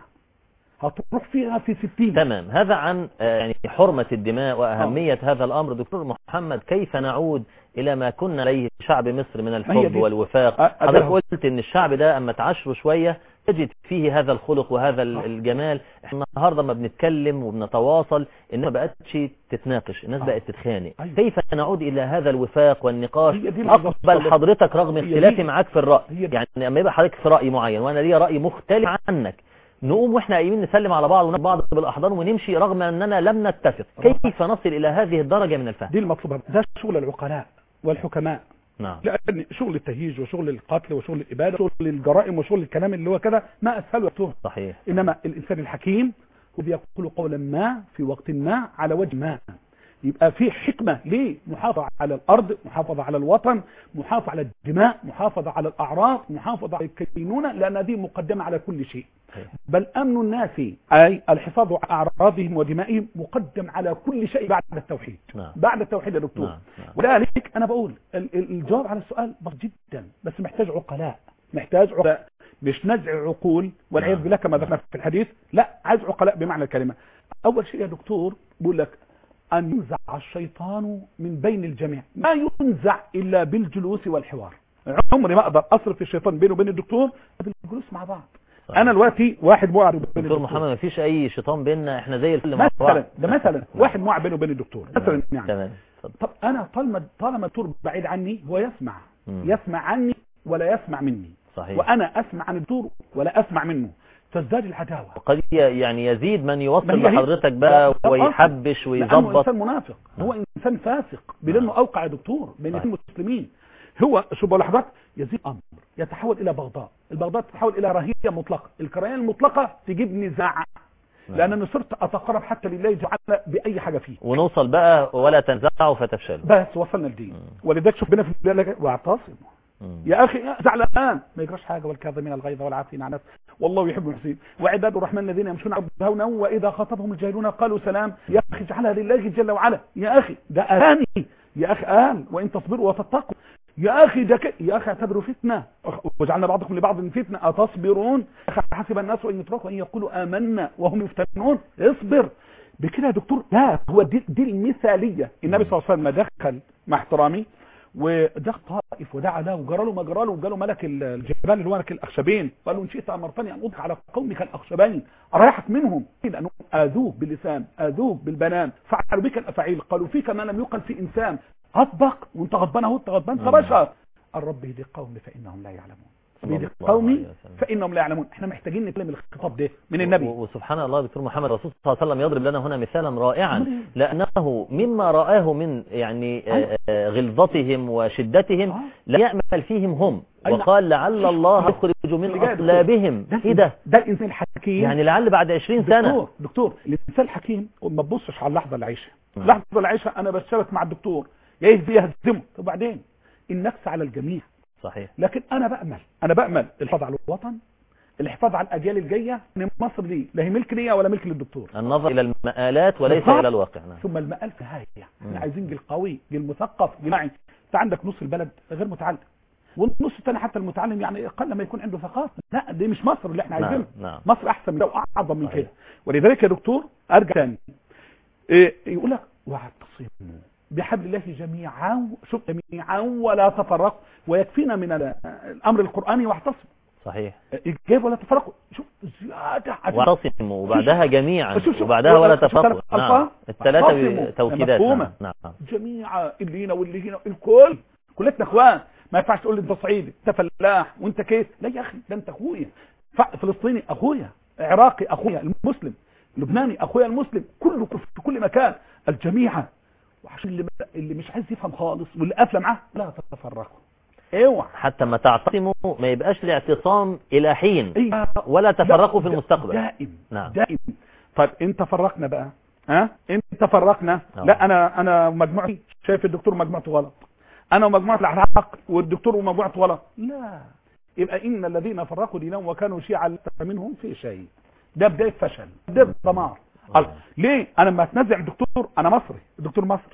هتروح فيها في 60 تمام هذا عن آه، يعني حرمة الدماء وأهمية هذا الأمر دكتور محمد كيف نعود إلى ما كنا عليه شعب مصر من هي الحب دي. والوفاق أ- حضرتك أدرى. قلت إن الشعب ده أما تعاشره شوية تجد فيه هذا الخلق وهذا ال- آه. الجمال احنا النهاردة ما بنتكلم وبنتواصل إن ما بقتش تتناقش الناس آه. بقت تتخانق أيوة. كيف نعود إلى هذا الوفاق والنقاش هي دي اللي عايز أقبل أوصل لها. حضرتك رغم هي دي. اختلافي معاك في الرأي هي دي. يعني لما يبقى حضرتك في رأي معين وأنا ليا رأي مختلف عنك نقوم واحنا قايمين نسلم على بعض ونضرب بعض بالاحضان ونمشي رغم اننا لم نتفق كيف نصل الى هذه الدرجة من الفهم دي المطلوبه ده شغل العقلاء والحكماء نعم لان شغل التهييج وشغل القتل وشغل الاباده وشغل الجرائم وشغل الكلام اللي هو كده ما اسهله يكتبه صحيح انما الانسان الحكيم هو بيقول قولا ما في وقت ما على وجه ما يبقى في حكمة ليه محافظة على الأرض محافظة على الوطن محافظة على الدماء محافظة على الأعراض محافظة على الكينونة لأن دي مقدمة على كل شيء صحيح. بل أمن الناس أي الحفاظ على أعراضهم ودمائهم مقدم على كل شيء بعد التوحيد نعم بعد التوحيد يا دكتور نعم نعم. ولذلك أنا بقول ال- ال- الجواب على السؤال بسيط جدا بس محتاج عقلاء محتاج عقلاء مش نزع عقول والعياذ نعم. بالله كما نعم. ذكرنا في الحديث لا عايز عقلاء بمعنى الكلمة أول شيء يا دكتور بقول لك أن ينزع الشيطان من بين الجميع ما ينزع إلا بالجلوس والحوار عمري ما أقدر أصرف الشيطان بينه وبين الدكتور بالجلوس مع بعض صحيح. أنا دلوقتي واحد موعد بين دكتور الدكتور محمد ما فيش اي شيطان بيننا احنا زي الفل مع بعض مثلا ده مثلا واحد موعد بينه وبين الدكتور مثلا يعني تمام اتفضل. طب انا طالما طالما الدكتور بعيد عني هو يسمع مم. يسمع عني ولا يسمع مني صحيح وانا اسمع عن الدكتور ولا اسمع منه تزداد العداوه قد ي- يعني يزيد من يوصل ما هي هي. لحضرتك بقى لا، ويحبش لانه ويظبط انسان منافق هو انسان فاسق بلانه نعم. اوقع يا دكتور بين صحيح. اثنين مسلمين هو شو بقول لحضرتك يزيد امر يتحول الى بغضاء البغضاء تتحول الى رهيه مطلقه الكراهيه المطلقه تجيب نزاع لان انا صرت اتقرب حتى لله جعل باي حاجه فيه ونوصل بقى ولا تنزعوا فتفشلوا بس وصلنا لدين مم. ولذلك شوف بنا في البلاد واعتصموا مم. يا اخي زعلان ما يجراش حاجه والكاظمين الغيظ والعافين عن الناس والله يحب المحسنين وعباد الرحمن الذين يمشون على الارض هونا واذا خاطبهم الجاهلون قالوا سلام يا اخي اجعلها لله جل وعلا يا اخي ده اغاني يا اخي قال وان تصبروا وتتقوا يا اخي ده ك... يا اخي اعتبروا فتنه وجعلنا بعضكم لبعض فتنه اتصبرون يا أخي حسب الناس ان يتركوا ان يقولوا امنا وهم يفتنون اصبر بكده يا دكتور لا هو دي, دي المثاليه النبي صلى الله عليه وسلم دخل مع احترامي ودخل طائف ودعا له وجرى له ما جرى له وجاله ملك الجبال اللي هو ملك الاخشبين قال له ان شئت امرتني ان اضحك على قومك الاخشبين اريحك منهم لانه اذوه باللسان اذوه بالبنان فعلوا بك الافاعيل قالوا فيك ما لم يقل في انسان اطبق وانت غضبان اهو انت غضبان كبشر الرب يهدي القوم فانهم لا يعلمون صلى بيهدي الله عليه قومي وسلم. فانهم لا يعلمون احنا محتاجين نتكلم الخطاب ده من النبي و- وسبحان الله دكتور محمد الرسول صلى الله عليه وسلم يضرب لنا هنا مثالا رائعا أمال إيه؟ لأنه مما رآه من يعني آه، آه، غلظتهم وشدتهم آه. لا يأمل فيهم هم أي نعم. وقال لعل الله يخرج من اللي جاي يا دكتور. أصلابهم ايه ده ده الانسان الحكيم يعني لعل بعد 20 سنة دكتور دكتور الانسان الحكيم ما تبصش على اللحظه اللي عايشها مم. اللحظه اللي عايشها انا بشتبك مع الدكتور يا يهدي يهزمه طب بعدين النفس على الجميع صحيح لكن انا بامل انا بامل الحفاظ على الوطن الحفاظ على الاجيال الجايه ان مصر دي لا هي ملك ليا ولا ملك للدكتور النظر إلى المآلات وليس بالضبط. إلى الواقع نعم. ثم المآل في النهايه مم. احنا عايزين جيل قوي جيل مثقف جيل واعي انت عندك نص البلد غير متعلم والنص الثاني حتى المتعلم يعني اقل ما يكون عنده ثقافه لا دي مش مصر اللي احنا نعم عايزينها نعم مصر احسن من ده واعظم من صحيح. كده ولذلك يا دكتور ارجع تاني إيه يقول لك واعتصموا بحبل الله جميعا شوف جميعا ولا تفرقوا ويكفينا من ال- الامر القراني واعتصموا صحيح اجاب ولا تفرقوا شوف زياده عشان- واعتصموا وبعدها جميعا شوف- شوف- وبعدها ولا شوف ثلاث تفرقوا نعم ألفاظ. الثلاثة واعتصموا. توكيدات مفهومة. نعم نعم جميعا اللي هنا واللي هنا الكل كلنا اخوان ما ينفعش تقول لي انت صعيدي انت فلاح وانت كيف لا يا اخي ده انت اخويا ف- فلسطيني اخويا عراقي اخويا المسلم لبناني اخويا المسلم كله في كل مكان الجميع وعشان اللي, اللي مش عايز يفهم خالص واللي قافله معاه لا تتفرقوا اوعى حتى ما تعتصموا ما يبقاش الاعتصام الى حين إيه. ولا تفرقوا في دا- المستقبل دائم نعم. دائم طيب انت فرقنا بقى ها انت فرقنا آه. لا انا انا مجموعتي شايف الدكتور مجموعته غلط انا ومجموعه العراق والدكتور ومجموعته غلط لا يبقى ان الذين فرقوا دينهم وكانوا شيعا لست منهم في شيء ده بدايه فشل ده دمار قال ليه انا لما اتنزع الدكتور انا مصري الدكتور مصري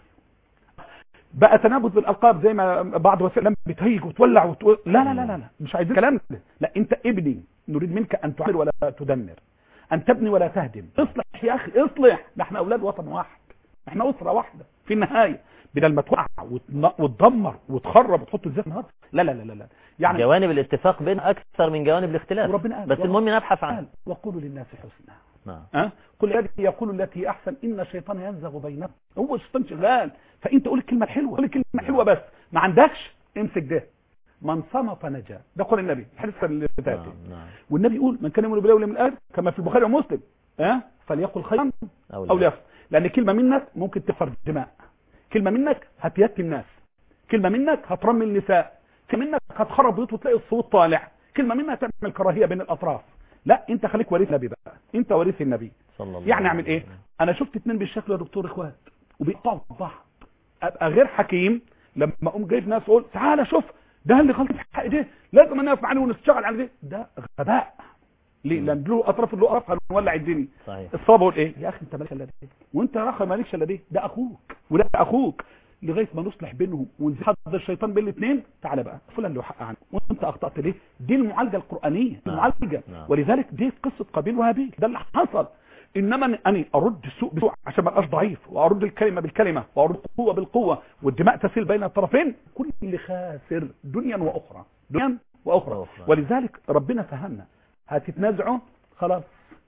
بقى تنابذ بالالقاب زي ما بعض وسائل بتهيج وتولع وتقول لا لا لا لا, لا. مش عايزين كلام ده لا انت ابني نريد منك ان تعمر ولا تدمر ان تبني ولا تهدم اصلح يا اخي اصلح ده احنا اولاد وطن واحد احنا اسره واحده في النهايه بدل ما توقع وتن- وتدمر وتخرب وتحط ازاي النهارده لا لا لا لا لا يعني جوانب الاتفاق بين اكثر من جوانب الاختلاف وربنا قال بس المهم نبحث عنه قال وقولوا للناس حسنا نعم ها قل الذي يقول التي هي احسن ان الشيطان ينزغ بينهم هو الشيطان شغال فانت قول الكلمه الحلوه قول الكلمه الحلوه بس ما عندكش امسك ده من صمت نجا ده قول النبي الحديث اللي فات نعم نعم والنبي يقول من كان يؤمن بالله واليوم الاخر كما في البخاري ومسلم ها فليقل خيرا او او لا ليصمت لان كلمه منك ممكن تفرد دماء كلمه منك هتيتم الناس كلمه منك هترمي النساء كلمه منك هتخرب بيوت وتلاقي الصوت طالع كلمه منك تعمل كراهيه بين الاطراف لا انت خليك وريث النبي بقى انت وريث النبي صلى الله يعني عليه اعمل ايه وسلم. انا شفت اتنين بالشكل يا دكتور اخوات وبيقطعوا في بعض ابقى غير حكيم لما اقوم جايب ناس اقول تعالى شوف ده اللي غلط في حق ده لازم انا اقف عليه ونشتغل على ده ده غباء ليه لان له اطراف له اطراف هنولع الدنيا صحيح الصواب اقول ايه يا اخي انت مالكش الا ده وانت يا اخي مالكش الا ده ده اخوك وده اخوك لغايه ما نصلح بينهم ونحضر الشيطان بين الاثنين تعالى بقى فلان له حق عنه وانت اخطات ليه دي المعالجه القرانيه نعم. المعالجه نعم. ولذلك دي قصه قابيل وهابيل ده اللي حصل انما أنا- انا ارد السوء بسوء عشان ما ابقاش ضعيف وارد الكلمه بالكلمه وارد القوه بالقوه والدماء تسيل بين الطرفين كل خاسر دنيا واخرى دنيا واخرى وأخرى. ولذلك ربنا فهمنا هتتنازعوا خلاص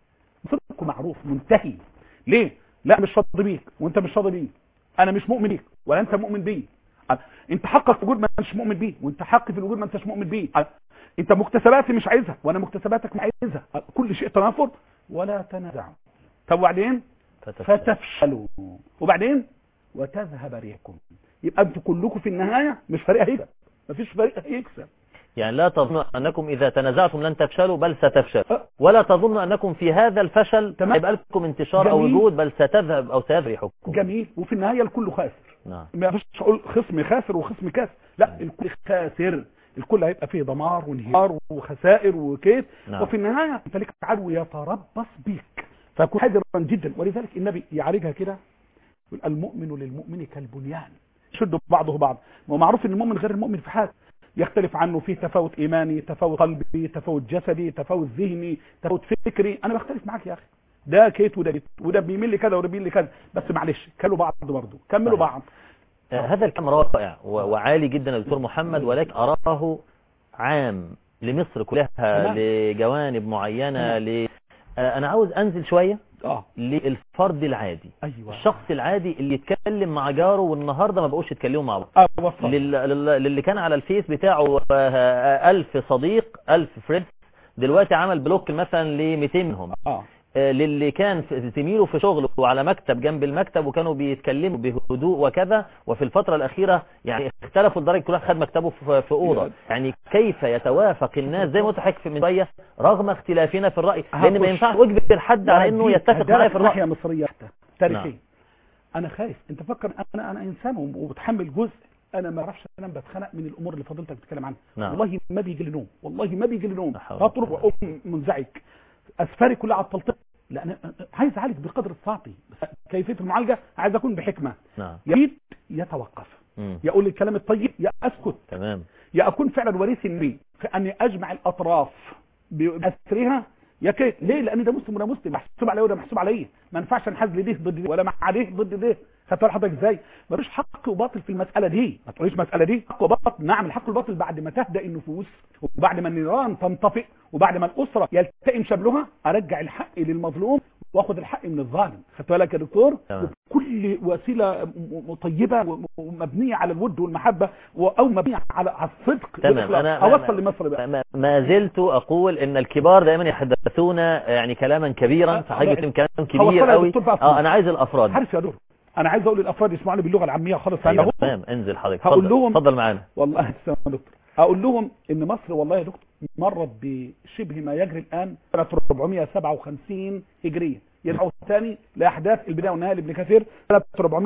صدقكم معروف منتهي ليه لا مش راضي بيك وانت مش راضي بيه انا مش مؤمن بيك ولا انت مؤمن بيه أه، انت حقك في الوجود ما انتش مؤمن بيه وانت حقي في الوجود ما انتش مؤمن بيه أه، انت مكتسباتي مش عايزها وانا مكتسباتك مش عايزها أه، كل شيء تنافر ولا تنازعوا طب وبعدين فتفشل. فتفشلوا وبعدين وتذهب ريحكم يبقى انتوا كلكم في النهايه مش فريق هيكسب مفيش فريق هيكسب يعني لا تظنوا أنكم إذا تنازعتم لن تفشلوا بل ستفشلوا أه. ولا تظنوا أنكم في هذا الفشل تمام. يبقى لكم انتشار أو جميل. وجود بل ستذهب أو سيذهب ريحكم جميل وفي النهايه الكل خاسر نعم ما فيش اقول خصم خاسر وخصم كاس لا الكل خاسر الكل هيبقى فيه دمار وانهيار وخسائر وكيد نعم. وفي النهايه انت لك عدو يتربص بك فكن حذرا جدا ولذلك النبي يعالجها كده يقول المؤمن للمؤمن كالبنيان شدوا بعضه بعض ومعروف ان المؤمن غير المؤمن في حاجه يختلف عنه فيه تفاوت ايماني تفاوت قلبي تفاوت جسدي تفاوت ذهني تفاوت فكري انا بختلف معاك يا اخي ده كيت وده كيت وده بيميل لكذا وده بيميل لكذا بس معلش كلوا بعض برضه كملوا صحيح. بعض آه، هذا الكلام رائع و- وعالي جدا يا دكتور محمد ولكن أراه عام لمصر كلها تمام. لجوانب معينة تمام. ل... آه، أنا عاوز أنزل شوية اه للفرد العادي ايوه الشخص العادي اللي يتكلم مع جاره والنهاردة ما بقوش يتكلموا مع بعض اه وصل لل... لل... للي كان على الفيس بتاعه آه، ألف صديق ألف فريند دلوقتي عمل بلوك مثلا ل 200 منهم اه آه، للي كان في- زميله في شغل وعلى مكتب جنب المكتب وكانوا بيتكلموا بهدوء وكذا وفي الفترة الأخيرة يعني اختلفوا لدرجة كل واحد خد مكتبه في في أوضة يعني كيف يتوافق الناس زي ما قلت حضرتك من شوية رغم اختلافنا في الرأي لأن ما هخش. ينفعش أجبر حد على إنه دي يتفق معايا في الرأي ناحيه مصريه حتى تاريخيه نعم. انا خايف انت فكر انا انا انسان وبتحمل جزء انا ما اعرفش انام بتخنق من الامور اللي فضلتك بتتكلم عنها نعم. والله ما بيجي لي نوم والله ما بيجي لي نوم لا حول ولا هطرق قوة. واقوم منزعج اسفاري كلها على التلطيق لا انا عايز اعالج بقدر استطاعتي بس كيفيه المعالجه عايز اكون بحكمه نعم يا يتوقف مم. يقول لي الكلام الطيب يا اسكت تمام يا اكون فعلا وريث النبي في اني اجمع الاطراف باسرها يا كيف ليه لان ده مسلم وده مسلم محسوب عليه وده محسوب عليا ما ينفعش انحاز لده ضد ده ولا مع عليه ضد ده خدت بالك حضرتك ازاي مفيش حق وباطل في المساله دي ما تقوليش المساله دي حق وباطل نعم الحق والباطل بعد ما تهدأ النفوس وبعد ما النيران تنطفئ وبعد ما الاسره يلتئم شبلها ارجع الحق للمظلوم واخد الحق من الظالم خدت بالك يا دكتور تمام. كل وسيله م- م- طيبه و- ومبنيه على الود والمحبه و- او مبنيه على على الصدق تمام والإخلاص. أنا اوصل لمصر بقى ما- ما زلت أقول إن الكبار دائما يحدثون يعني كلاما كبيرا آه، فحضرتك آه، كلام هو كبير طلع قوي الدكتور بقى في اه مصر. أنا عايز الأفراد عارف يا دور انا عايز اقول للافراد يسمعوني باللغه العاميه خالص أنا ايوه أهو. تمام انزل حضرتك هقول اتفضل لهم- اتفضل معانا والله تسلم يا دكتور اقول لهم ان مصر والله يا دكتور مرت بشبه ما يجري الان سنه 457 هجريه يرجعوا ثاني لاحداث البدايه والنهايه لابن كثير سنه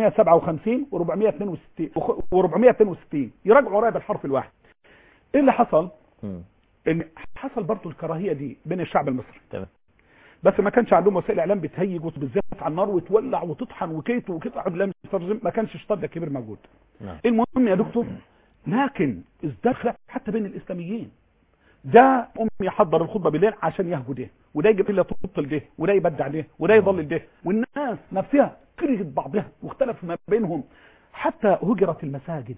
457 و462 و462 يراجعوا ورايا بالحرف الواحد ايه اللي حصل مم. ان حصل برضه الكراهيه دي بين الشعب المصري تمام بس ما كانش عندهم وسائل اعلام بتهيج وبالذات على النار وتولع وتطحن وكيت وقطع لا مش ترجم ما كانش الشطار ده كبير موجود نعم المهم يا دكتور لكن ازداد خلاف حتى بين الاسلاميين ده ام يحضر الخطبه بالليل عشان يهجو ده وده يجيب الا تبطل ده وده يبدع ده وده يضلل ده والناس نفسها كرهت بعضها واختلف ما بينهم حتى هجرت المساجد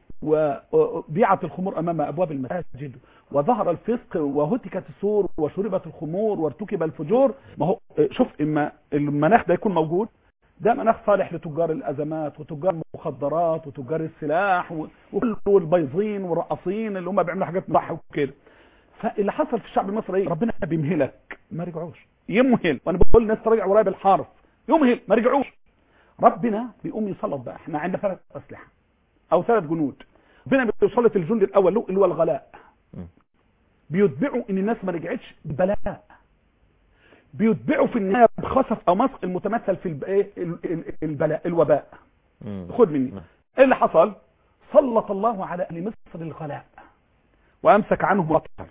وبيعت الخمور امام ابواب المساجد وظهر الفسق وهتكت السور وشربت الخمور وارتكب الفجور ما هو شوف اما المناخ ده يكون موجود ده مناخ صالح لتجار الازمات وتجار المخدرات وتجار السلاح و- وكل والبيضين والرقاصين اللي هم بيعملوا حاجات صح وكده فاللي حصل في الشعب المصري ايه ربنا بيمهلك ما رجعوش يمهل وانا بقول للناس تراجع ورايا بالحرف يمهل ما رجعوش ربنا بيقوم يسلط بقى احنا عندنا ثلاث اسلحه او ثلاث جنود ربنا بيسلط الجند الاول له اللي هو الغلاء مم. بيتبعوا ان الناس ما رجعتش ببلاء بيتبعوا في النهايه بخسف او مسق المتمثل في الب- إيه؟ ال- ال- البلاء الوباء مم. خد مني نعم. ايه اللي حصل سلط الله على اهل مصر الغلاء وامسك عنهم المطر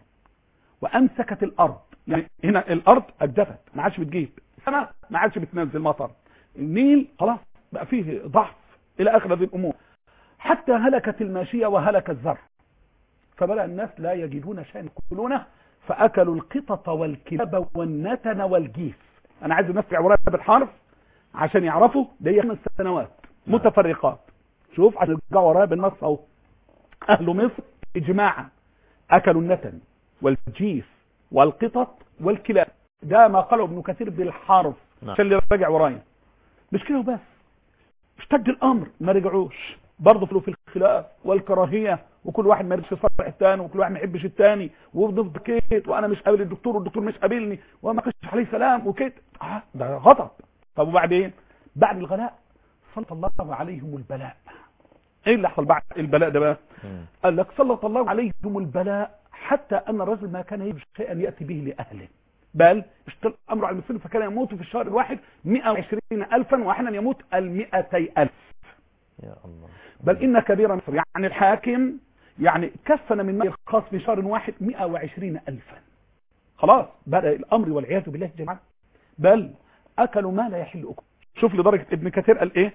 وامسكت الارض يعني هنا الارض اجدفت ما عادش بتجيب السماء ما عادش بتنزل مطر النيل خلاص بقى فيه ضعف الى اخر هذه الامور حتى هلكت الماشيه وهلك الزرع فبدا الناس لا يجدون شيئا ياكلونه فاكلوا القطط والكلاب والنتن والجيف انا عايز الناس يعبرها بالحرف عشان يعرفوا ده هي خمس سنوات نعم. متفرقات شوف عشان يرجعوا ورايا بالنص اهو اهل مصر اجماعا اكلوا النتن والجيف والقطط والكلاب ده ما قاله ابن كثير بالحرف نعم. عشان اللي راجع ورايا مش كده وبس اشتد الامر ما رجعوش برضه فلو في الخلاف والكراهيه وكل واحد ما يرضيش يصالح الثاني وكل واحد ما يحبش الثاني وفضل كيت وانا مش قابل الدكتور والدكتور مش قابلني وما قش عليه سلام وكيت آه ده غضب طب وبعدين بعد الغلاء سلط الله عليهم البلاء ايه اللي حصل بعد البلاء ده بقى مم. قال لك سلط الله عليهم البلاء حتى ان الرجل ما كان يجد شيئا ياتي به لاهله بل اشتد الامر على المسلمين فكان يموت في الشهر الواحد 120 الفا واحيانا يموت ال 200 الف يا الله بل ان كبيرا مصر يعني الحاكم يعني كفن من مال الخاص في شهر واحد 120 الفا خلاص بدا الامر والعياذ بالله جل وعلا بل اكلوا ما لا يحل اكل شوف لدرجه ابن كثير قال ايه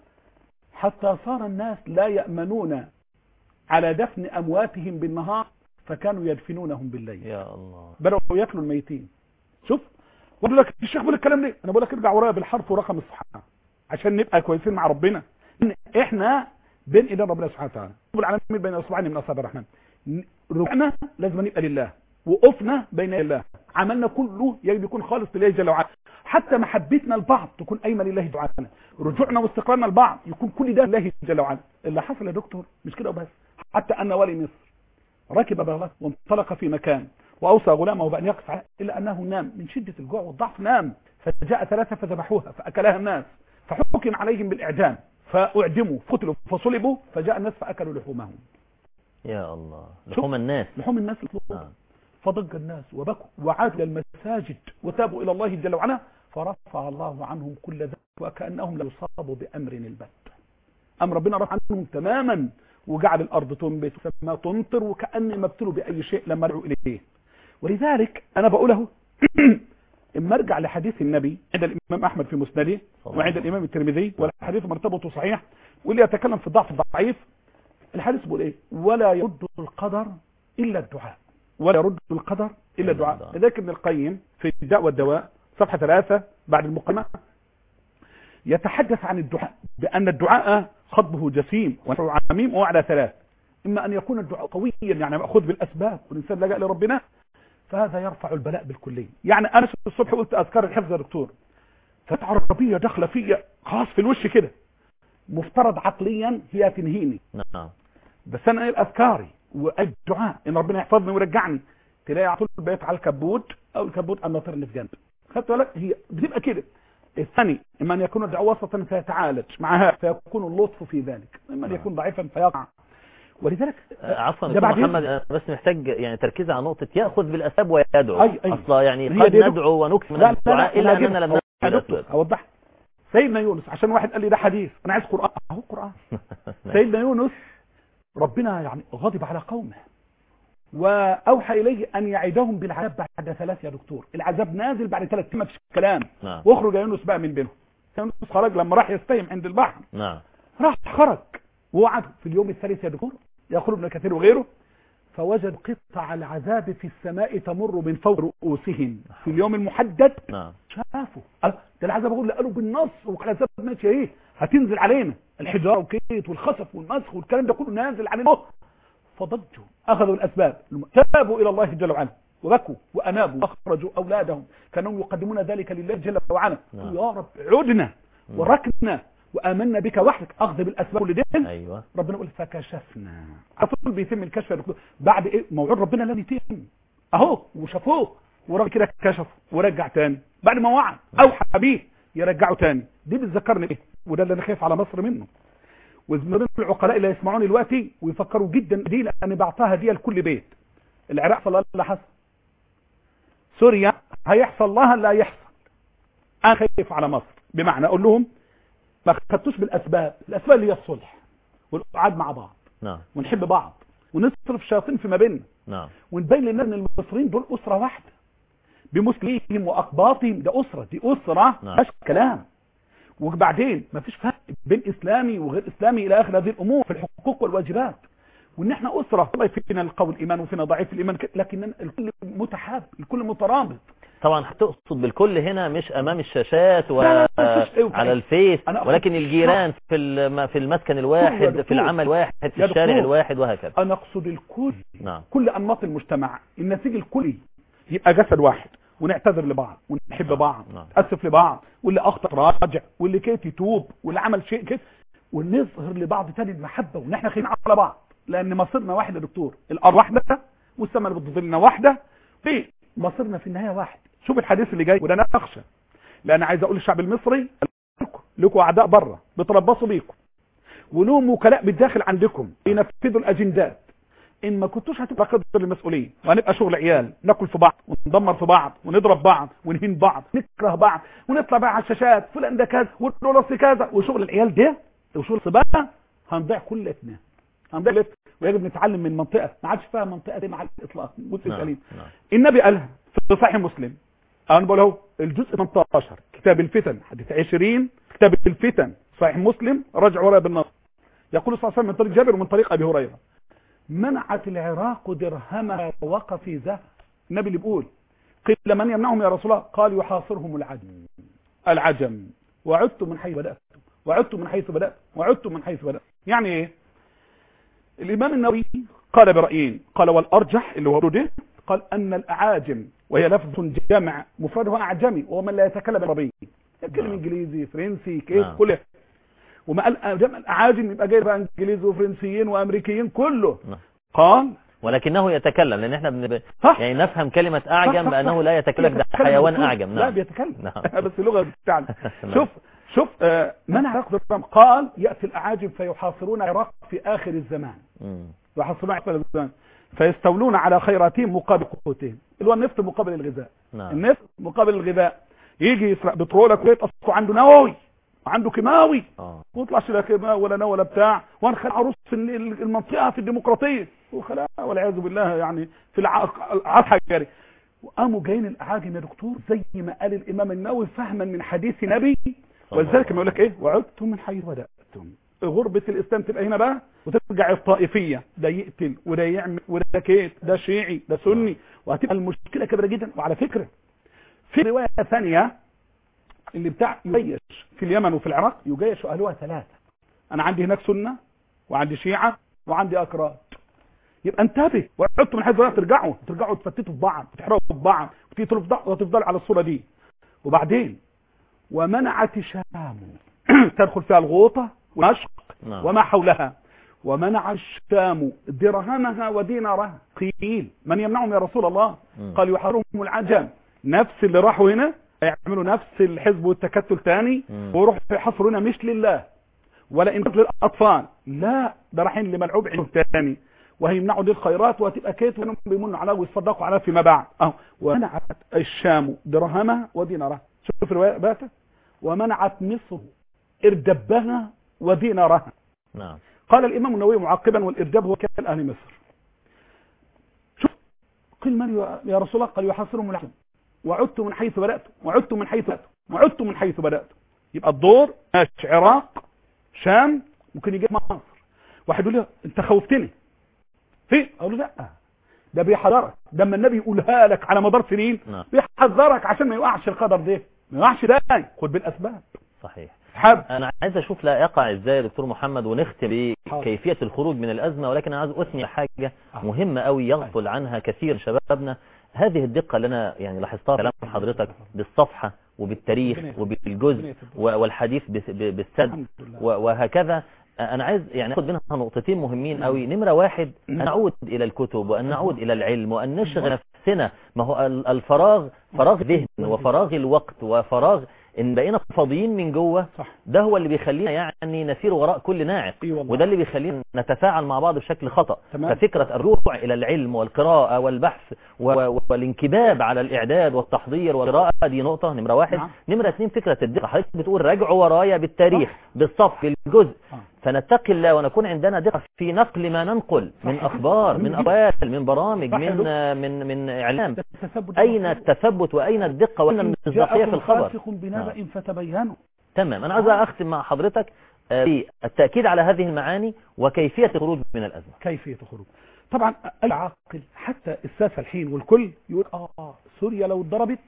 حتى صار الناس لا يامنون على دفن امواتهم بالنهار فكانوا يدفنونهم بالليل يا الله بدأوا ياكلوا الميتين شوف بقول لك الشيخ بيقول الكلام ليه انا بقول لك ارجع ورايا بالحرف ورقم الصحه عشان نبقى كويسين مع ربنا إن احنا بين ايدين ربنا سبحانه وتعالى رب العالمين بين اصبعين من اصابع الرحمن ن- رجوعنا لازم نبقى لله وقفنا بين يدي الله عملنا كله يجب يكون خالص لله جل وعلا حتى محبتنا لبعض تكون ايمن لله جل وعلا رجوعنا واستقرارنا لبعض يكون كل ده لله جل وعلا اللي حصل يا دكتور مش كده وبس حتى ان ولي مصر ركب بغلة وانطلق في مكان وأوصى غلامه بأن يقف عليه إلا أنه نام من شدة الجوع والضعف نام فجاء ثلاثة فذبحوها فأكلها الناس فحكم عليهم بالإعدام فأعدموا قتلوا فصلبوا فجاء الناس فأكلوا لحومهم يا الله شوف. لحوم الناس لحوم الناس نعم. لحوم فضج الناس وبكوا وعادوا إلى المساجد وتابوا إلى الله جل وعلا فرفع الله عنهم كل ذنب وكأنهم لا يصابوا بأمر البت أم ربنا رفع عنهم تماما وجعل الأرض تنبت والسماء تمطر وكأن ما ابتلوا بأي شيء لما رجعوا إليه ولذلك أنا بقوله اما ارجع لحديث النبي عند الإمام أحمد في مسنده صلى الله وعند عليه الإمام الترمذي والحديث مرتبطه صحيح واللي يتكلم في الضعف الضعيف الحديث بيقول ايه ولا يرد القدر الا الدعاء ولا يرد القدر الا إلا الدعاء الدعاء. لذلك ابن القيم في الداء والدواء صفحه ثلاثة بعد المقدمه يتحدث عن الدعاء بان الدعاء خطبه جسيم ونفعه عميم وهو على ثلاث اما ان يكون الدعاء قويا يعني ماخوذ بالاسباب والانسان لجا لربنا فهذا يرفع البلاء بالكليه يعني انا الصبح قلت اذكار الحفظ يا دكتور فتح عربيه داخله فيا خلاص في الوش كده مفترض عقليا هي تنهيني نعم بس انا ايه اذكاري والدعاء ان ربنا يحفظني ويرجعني تلاقي على طول بقيت على الكبوت او الكبوت الناطر اللي في جنب خدت بالك هي بتبقى كده الثاني إما أن يكون الدعوة وسطا فيتعالج معها فيكون اللطف في ذلك إما أن نعم. يكون ضعيفا فيقع ولذلك آه، عفوا ده دكتور بعد محمد أنا بس محتاج يعني تركيز على نقطة يأخذ بالأسباب ويدعو أي- أي. أصلا يعني هي قد دي نقطة. ندعو ونكثر من لا لا الدعاء لا إلا لا أننا لم يا نأخذ دكتور بالأسباب أوضح سيدنا يونس عشان واحد قال لي ده حديث أنا عايز قرآن أهو قرآن سيدنا يونس ربنا يعني غضب على قومه وأوحى إليه أن يعيدهم بالعذاب بعد ثلاث يا دكتور العذاب نازل بعد ثلاث ما فيش كلام نعم واخرج يا يونس بقى من بينهم يونس خرج لما راح يستهم عند البحر نعم راح خرج ووعد في اليوم الثالث يا دكتور يقول ابن كثير وغيره فوجد قطع العذاب في السماء تمر من فوق رؤوسهم في اليوم المحدد نعم شافوا قال ده العذاب اقول قالوا بالنص والعذاب ماشي ايه هتنزل علينا الحجاره وكيت والخسف والمسخ والكلام ده كله نازل علينا فضجوا اخذوا الاسباب تابوا الى الله جل وعلا وبكوا وانابوا واخرجوا اولادهم كانوا يقدمون ذلك لله جل وعلا نعم. يا رب عدنا وركنا وامنا بك وحدك اخذ بالاسباب لدين أيوة ربنا يقول فكشفنا على طول بيتم الكشف يا دكتور بعد ايه موعود ربنا لن يتم اهو وشافوه ورب كده كشف ورجع تاني بعد ما وعد اوحى بيه يرجعه تاني دي بتذكرني ايه وده اللي انا خايف على مصر منه ومن العقلاء اللي يسمعوني دلوقتي ويفكروا جدا دي لان بعطاها هديه لكل بيت العراق صلى الله اللي حصل سوريا هيحصل لها لا يحصل انا خايف على مصر بمعنى اقول لهم ما خدتوش بالاسباب الاسباب اللي هي الصلح والقعاد مع بعض نعم ونحب بعض ونصرف الشياطين فيما بيننا نعم ونبين للناس ان المصريين دول اسره واحده بمسلميهم واقباطهم ده اسره دي اسره نعم. مش كلام وبعدين مفيش فرق بين اسلامي وغير اسلامي الى اخر هذه الامور في الحقوق والواجبات وان احنا اسره والله فينا القوي الايمان وفينا ضعيف الايمان لكن الكل متحاب الكل مترابط طبعا هتقصد بالكل هنا مش امام الشاشات لا، لا، مفيش أيوة. وعلى الفيس أنا أقصد- ولكن الجيران في الم- في المسكن يا الواحد دكتور. في العمل الواحد في يا الشارع دكتور. الواحد وهكذا انا اقصد الكل نعم كل انماط المجتمع النسيج الكلي يبقى جسد واحد ونعتذر لبعض ونحب نعم. بعض نعم. اسف لبعض واللي اخطا راجع واللي كيت يتوب واللي عمل شيء كده ونظهر لبعض تاني المحبه وان احنا خايفين على بعض لان مصيرنا واحد يا دكتور الارض واحده والسماء اللي بتظلنا واحده في مصيرنا في النهايه واحد شوف الحديث اللي جاي وده انا اخشى لان عايز اقول للشعب المصري لكم لكم اعداء بره بيتربصوا بيكم ولهم وكلاء بالداخل عندكم ينفذوا الاجندات ان ما كنتوش هتبقى قدر المسؤوليه وهنبقى شغل عيال ناكل في بعض وندمر في بعض ونضرب بعض ونهين بعض نكره بعض ونطلع بقى على الشاشات فلان ده كذا والدولار كذا وشغل العيال ده وشغل سباقه هنضيع كلتنا هنضيع كلتنا ويجب نتعلم من منطقه ما عادش فيها منطقه دي مع الاطلاق نعم متسالين نعم النبي قالها في صحيح مسلم انا بقول اهو الجزء 18 كتاب الفتن حديث 20 كتاب الفتن صحيح مسلم راجع ورايا بالنص يقول صلى الله عليه وسلم من طريق جابر ومن طريق ابي هريره منعت العراق درهمها وقف ذهب النبي اللي بيقول قيل من يمنعهم يا رسول الله قال يحاصرهم العجم العجم وعدتم من حيث بدأتم وعدتم من حيث بدأتم وعدتم من حيث بدأتم يعني ايه الامام النووي قال برأيين قال والارجح اللي هو ده قال ان الاعاجم وهي لفظ جمع مفردها اعجمي ومن لا يتكلم عربي يتكلم نعم. انجليزي فرنسي كيف نعم. كله وما قال جمع الاعاجم يبقى جاي بقى انجليزي وفرنسيين وامريكيين كله نعم. قال ولكنه يتكلم لان احنا بن... صح يعني نفهم كلمة صح، اعجم صح، بانه صح. لا يتكلم ده بيتكلم حيوان بالصوت. اعجم لا نعم بيتكلم نعم. بس اللغه بتاعنا نعم. شوف شوف آه منع العراق بالرغم قال ياتي الاعاجم فيحاصرون العراق في اخر الزمان مم. يحصلون على اخر الزمان فيستولون على خيراتهم مقابل قوتهم اللي هو النفط مقابل الغذاء نعم النفط مقابل الغذاء يجي يسرق بترولك ويت اصله عنده نووي وعنده كيماوي اه ويطلعش لا كيماوي ولا نووي ولا بتاع وانخلع عروس في ال- المنطقه في الديمقراطيه وخلاها والعياذ بالله يعني في الع- العصر الجاري وقاموا جايين الاعاجم يا دكتور زي ما قال الامام النووي فهما من حديث نبي ولذلك ما يقول لك ايه وعدتم من حيث بداتم غربة الاسلام تبقى هنا بقى وترجع الطائفية ده يقتل وده يعمل وده كيت ده شيعي ده سني وهتبقى المشكلة كبيرة جدا وعلى فكرة في رواية ثانية اللي بتاع يجيش في اليمن وفي العراق يجيش اهلها ثلاثة انا عندي هناك سنة وعندي شيعة وعندي اكراد يبقى انتبه وعدتم من حيث بدأتم ترجعوا ترجعوا تفتتوا في بعض تحرقوا في بعض وتقتلوا في بعض وتفضلوا على الصورة دي وبعدين ومنعت شام تدخل فيها الغوطة ونشق نعم وما حولها ومنع الشام درهمها ودينارها قيل من يمنعهم يا رسول الله مم. قال يحرمهم العجم نفس اللي راحوا هنا يعملوا نفس الحزب والتكتل تاني مم. ويروحوا يحصرونا مش لله ولا إن للأطفال لا ده رايحين لملعوب عينهم تاني وهيمنعوا دي الخيرات وهتبقى كيت وانهم بيمنوا عليها ويصدقوا عليها فيما بعد اهو ومنعت الشام درهمها ودينارها شوف الروايه بقى ومنعت مصر اردبها ودينارها نعم قال الامام النووي معقبا والارداب هو كان اهل مصر شوف قيل من يا- يا رسول الله قال يحاصرهم العدو وعدت من حيث بدات وعدت من حيث بدات وعدت من حيث بدات يبقى الدور ماشي عراق شام ممكن يجي مصر واحد يقول لي انت خوفتني في اقول له لا ده بيحذرك ده اما النبي يقولها لك على مدار سنين نعم بيحذرك عشان ما يوقعش القدر ده ما يوقعش ده خد بالاسباب صحيح حاب انا عايز اشوف لا يقع ازاي يا دكتور محمد ونختم حاضر. بكيفيه الخروج من الازمه ولكن انا عايز اثني على حاجه آه. مهمه قوي يغفل عنها كثير من شبابنا هذه الدقه اللي انا يعني لاحظتها في كلام حضرتك بالصفحه وبالتاريخ ربنا يخليك. وبالجزء ربنا يخليك. و- والحديث بس- ب- بالسد الحمد لله و- وهكذا انا عايز يعني اخد منها نقطتين مهمين قوي نمره واحد ان نعود الى الكتب وان نعود الى العلم وان نشغل نفسنا ما هو ال- الفراغ فراغ ذهن وفراغ الوقت وفراغ ان بقينا فاضيين من جوه صح ده هو اللي بيخلينا يعني نسير وراء كل ناعق اي والله وده اللي بيخلينا نتفاعل مع بعض بشكل خطأ تمام. ففكرة الرجوع إلى العلم والقراءة والبحث و- والانكباب على الإعداد والتحضير والقراءة دي نقطة نمرة واحد نعم. نمرة اثنين فكرة الدقة حضرتك بتقول راجعوا ورايا بالتاريخ صح. بالصف بالجزء آه. فنتقي الله ونكون عندنا دقة في نقل ما ننقل من صح. أخبار من جميل. أقوال من برامج صح يا من دكتور. من من إعلام ده التثبت أين ده التثبت وأين الدقة وأين المصداقية في جاءكم الخبر فاسق بنبأ فتبينوا تمام أنا عايز أختم مع حضرتك آه، بالتأكيد على هذه المعاني وكيفية الخروج من الأزمة كيفية الخروج طبعا اي عاقل حتى الساسة الحين والكل يقول اه سوريا لو اتضربت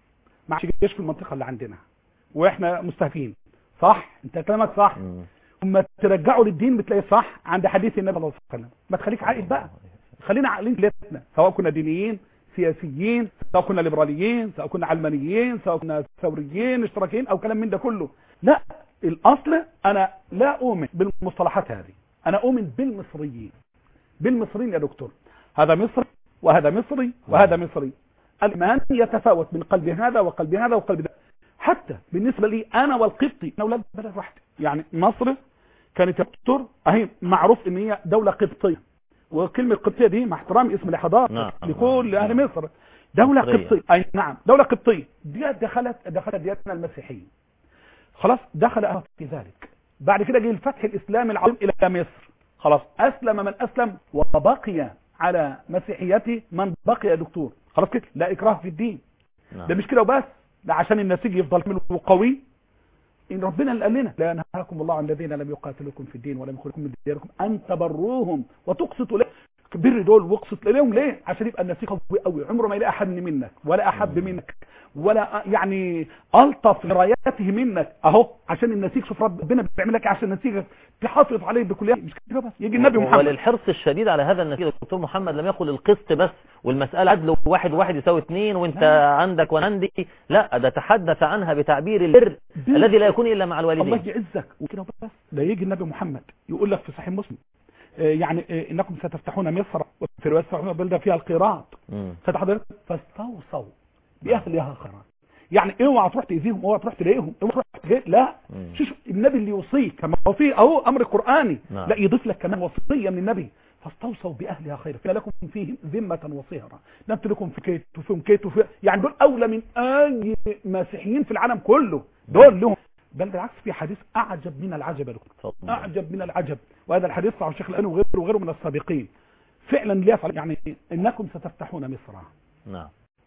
ما عادش جيش في المنطقة اللي عندنا واحنا مستهفين صح انت كلامك صح مم. اما ترجعوا للدين بتلاقي صح عند حديث النبي صلى الله عليه وسلم ما تخليك عاقل بقى خلينا عاقلين كلنا سواء كنا دينيين سياسيين سواء كنا ليبراليين سواء كنا علمانيين سواء كنا ثوريين اشتراكيين او كلام من ده كله لا الاصل انا لا اؤمن بالمصطلحات هذه انا اؤمن بالمصريين بالمصريين يا دكتور هذا مصري وهذا مصري وهذا مصري الايمان يتفاوت من قلب هذا وقلب هذا وقلب ده حتى بالنسبه لي انا والقبطي احنا اولاد بلد واحده يعني مصر كانت يا دكتور اهي معروف ان هي دوله قبطيه وكلمه قبطيه دي مع احترام اسم الحضاره نعم. لكل اهل نعم. مصر دوله مصرية. قبطيه اي نعم دوله قبطيه دي دخلت دخلت ديانتنا المسيحيه خلاص دخل أهل في ذلك بعد كده جه الفتح الاسلامي العظيم الى مصر خلاص اسلم من اسلم وبقي على مسيحيته من بقي يا دكتور خلاص كده لا اكراه في الدين نعم. ده مش كده وبس ده عشان النسيج يفضل منه قوي ان ربنا اللي قال لنا لا ينهاكم الله عن الذين لم يقاتلوكم في الدين ولم يخرجوكم من دياركم ان تبروهم وتقسطوا لهم بر دول واقسط اليهم ليه عشان يبقى النسيج قوي قوي عمره ما يلاقي احد منك ولا احب منك ولا يعني الطف راياته منك اهو عشان النسيج شوف ربنا بيعمل لك إيه عشان النسيج تحافظ عليه بكليه مش كده بس يجي النبي محمد وللحرص الشديد على هذا النتيجة الدكتور محمد لم يقل القسط بس والمسألة عدل واحد واحد يساوي اثنين وانت لا. عندك وانا عندي لا ده تحدث عنها بتعبير البر بر. الذي لا يكون إلا مع الله الوالدين يعزك وكده بس ده يجي النبي محمد يقول لك في صحيح مسلم آه، يعني آه، انكم ستفتحون مصر وفي روايه ستفتحون بلده فيها القيراط مم. فتحضرت فاستوصوا باهلها خيرا يعني اوعى تروح تاذيهم اوعى تروح تضايقهم اوعى تروح تجي لا مم. شوف النبي اللي يوصيك كما هو فيه اهو امر قراني نعم. لا يضيف لك كمان وصيه من النبي فاستوصوا باهلها خيرا فإن لكم فيهم ذمه وصهرا نبتلكم في كيت وفيهم كيت وفي يعني دول اولى من اي مسيحيين في العالم كله دول لهم بل بالعكس في حديث اعجب من العجب يا دكتور اتفضل. اعجب من العجب وهذا الحديث صحيح الشيخ الأنو وغيره وغيره من السابقين فعلا لا يفعل يعني انكم ستفتحون مصر نعم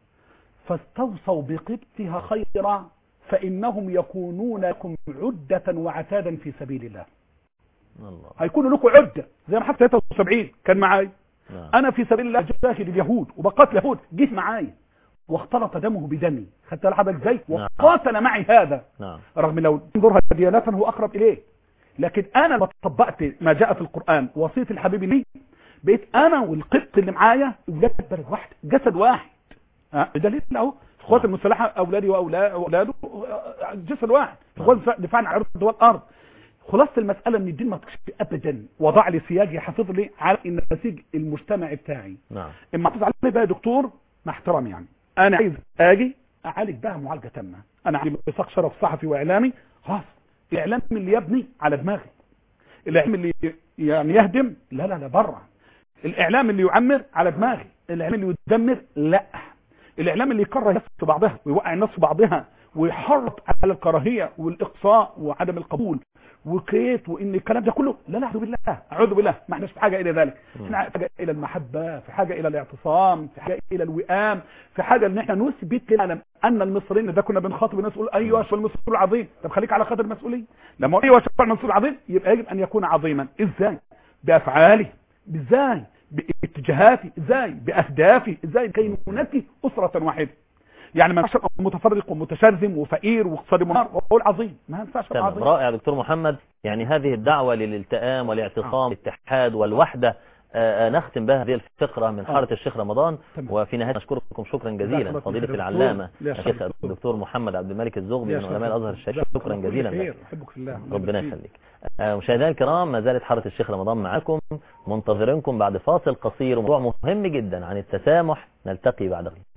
فاستوصوا بقبطها خيرا فإنهم يكونون لكم عدة وعتادا في سبيل الله الله هيكونوا لكم عدة زي ما حتى 73 كان معاي نعم أنا في سبيل الله جاهد اليهود وبقاتل اليهود جيت معاي واختلط دمه بدمي خدت لحظة ازاي نعم. وقاتل معي هذا نعم رغم لو انظرها ديانة هو أقرب إليه لكن أنا لما طبقت ما جاء في القرآن وصية الحبيب لي بقيت أنا والقبط اللي معايا ولاد بلد واحد جسد واحد ها، بدليل اهو القوات نعم. المسلحة أولادي وأولا- وأولاده جسد واحد القوات المسلحة دفاعا عن عرض والأرض خلاصة المسألة ان الدين ما تكشف أبدا وضع لي سياج يحافظ لي على النسيج المجتمعي بتاعي نعم اما احافظ عليه بقى يا دكتور مع احترامي يعني انا عايز اجي اعالج بها معالجه تامه انا عندي ميثاق شرف صحفي واعلامي خلاص الاعلام اللي يبني على دماغي الاعلام اللي يعني يهدم لا لا لا بره الاعلام اللي يعمر على دماغي الاعلام اللي يدمر لا الاعلام اللي يكره الناس في بعضها ويوقع الناس في بعضها ويحرض على الكراهيه والاقصاء وعدم القبول وكيت وان الكلام ده كله لا لا اعوذ بالله اعوذ بالله ما احناش في حاجه الى ذلك احنا في حاجه الى المحبه في حاجه الى الاعتصام في حاجه الى الوئام في حاجه ان احنا نثبت للعالم ان المصريين ده كنا بنخاطب الناس نقول ايوه شو المسؤول العظيم طب خليك على قدر المسؤوليه لما ايوه شو المسؤول العظيم يبقى يجب ان يكون عظيما ازاي بافعاله ازاي باتجاهاتي ازاي باهدافي ازاي كي ننكي اسره واحده يعني ما ينفعش ابقى متفرق ومتشرذم وفقير واقتصادي منهار واقول عظيم ما ينفعش ابقى تمام عظيم رائع دكتور محمد يعني هذه الدعوة للالتئام والاعتصام والاتحاد والوحدة آه، آه، نختم بها هذه الفقرة من حارة الشيخ رمضان تمام. وفي نهاية نشكركم شكرا جزاك جزيلا الله فضيلة خير. العلامة يا الشيخ شيخ. الدكتور محمد عبد الملك الزغبي يا من شيخ. علماء الأزهر الشريف جزاك شكرا الله جزيلا خير. لك احبك في الله ربنا يبارك فيك. يخليك آه، مشاهدينا الكرام ما زالت حارة الشيخ رمضان معكم منتظرينكم بعد فاصل قصير وموضوع مهم جدا عن التسامح نلتقي بعد قليل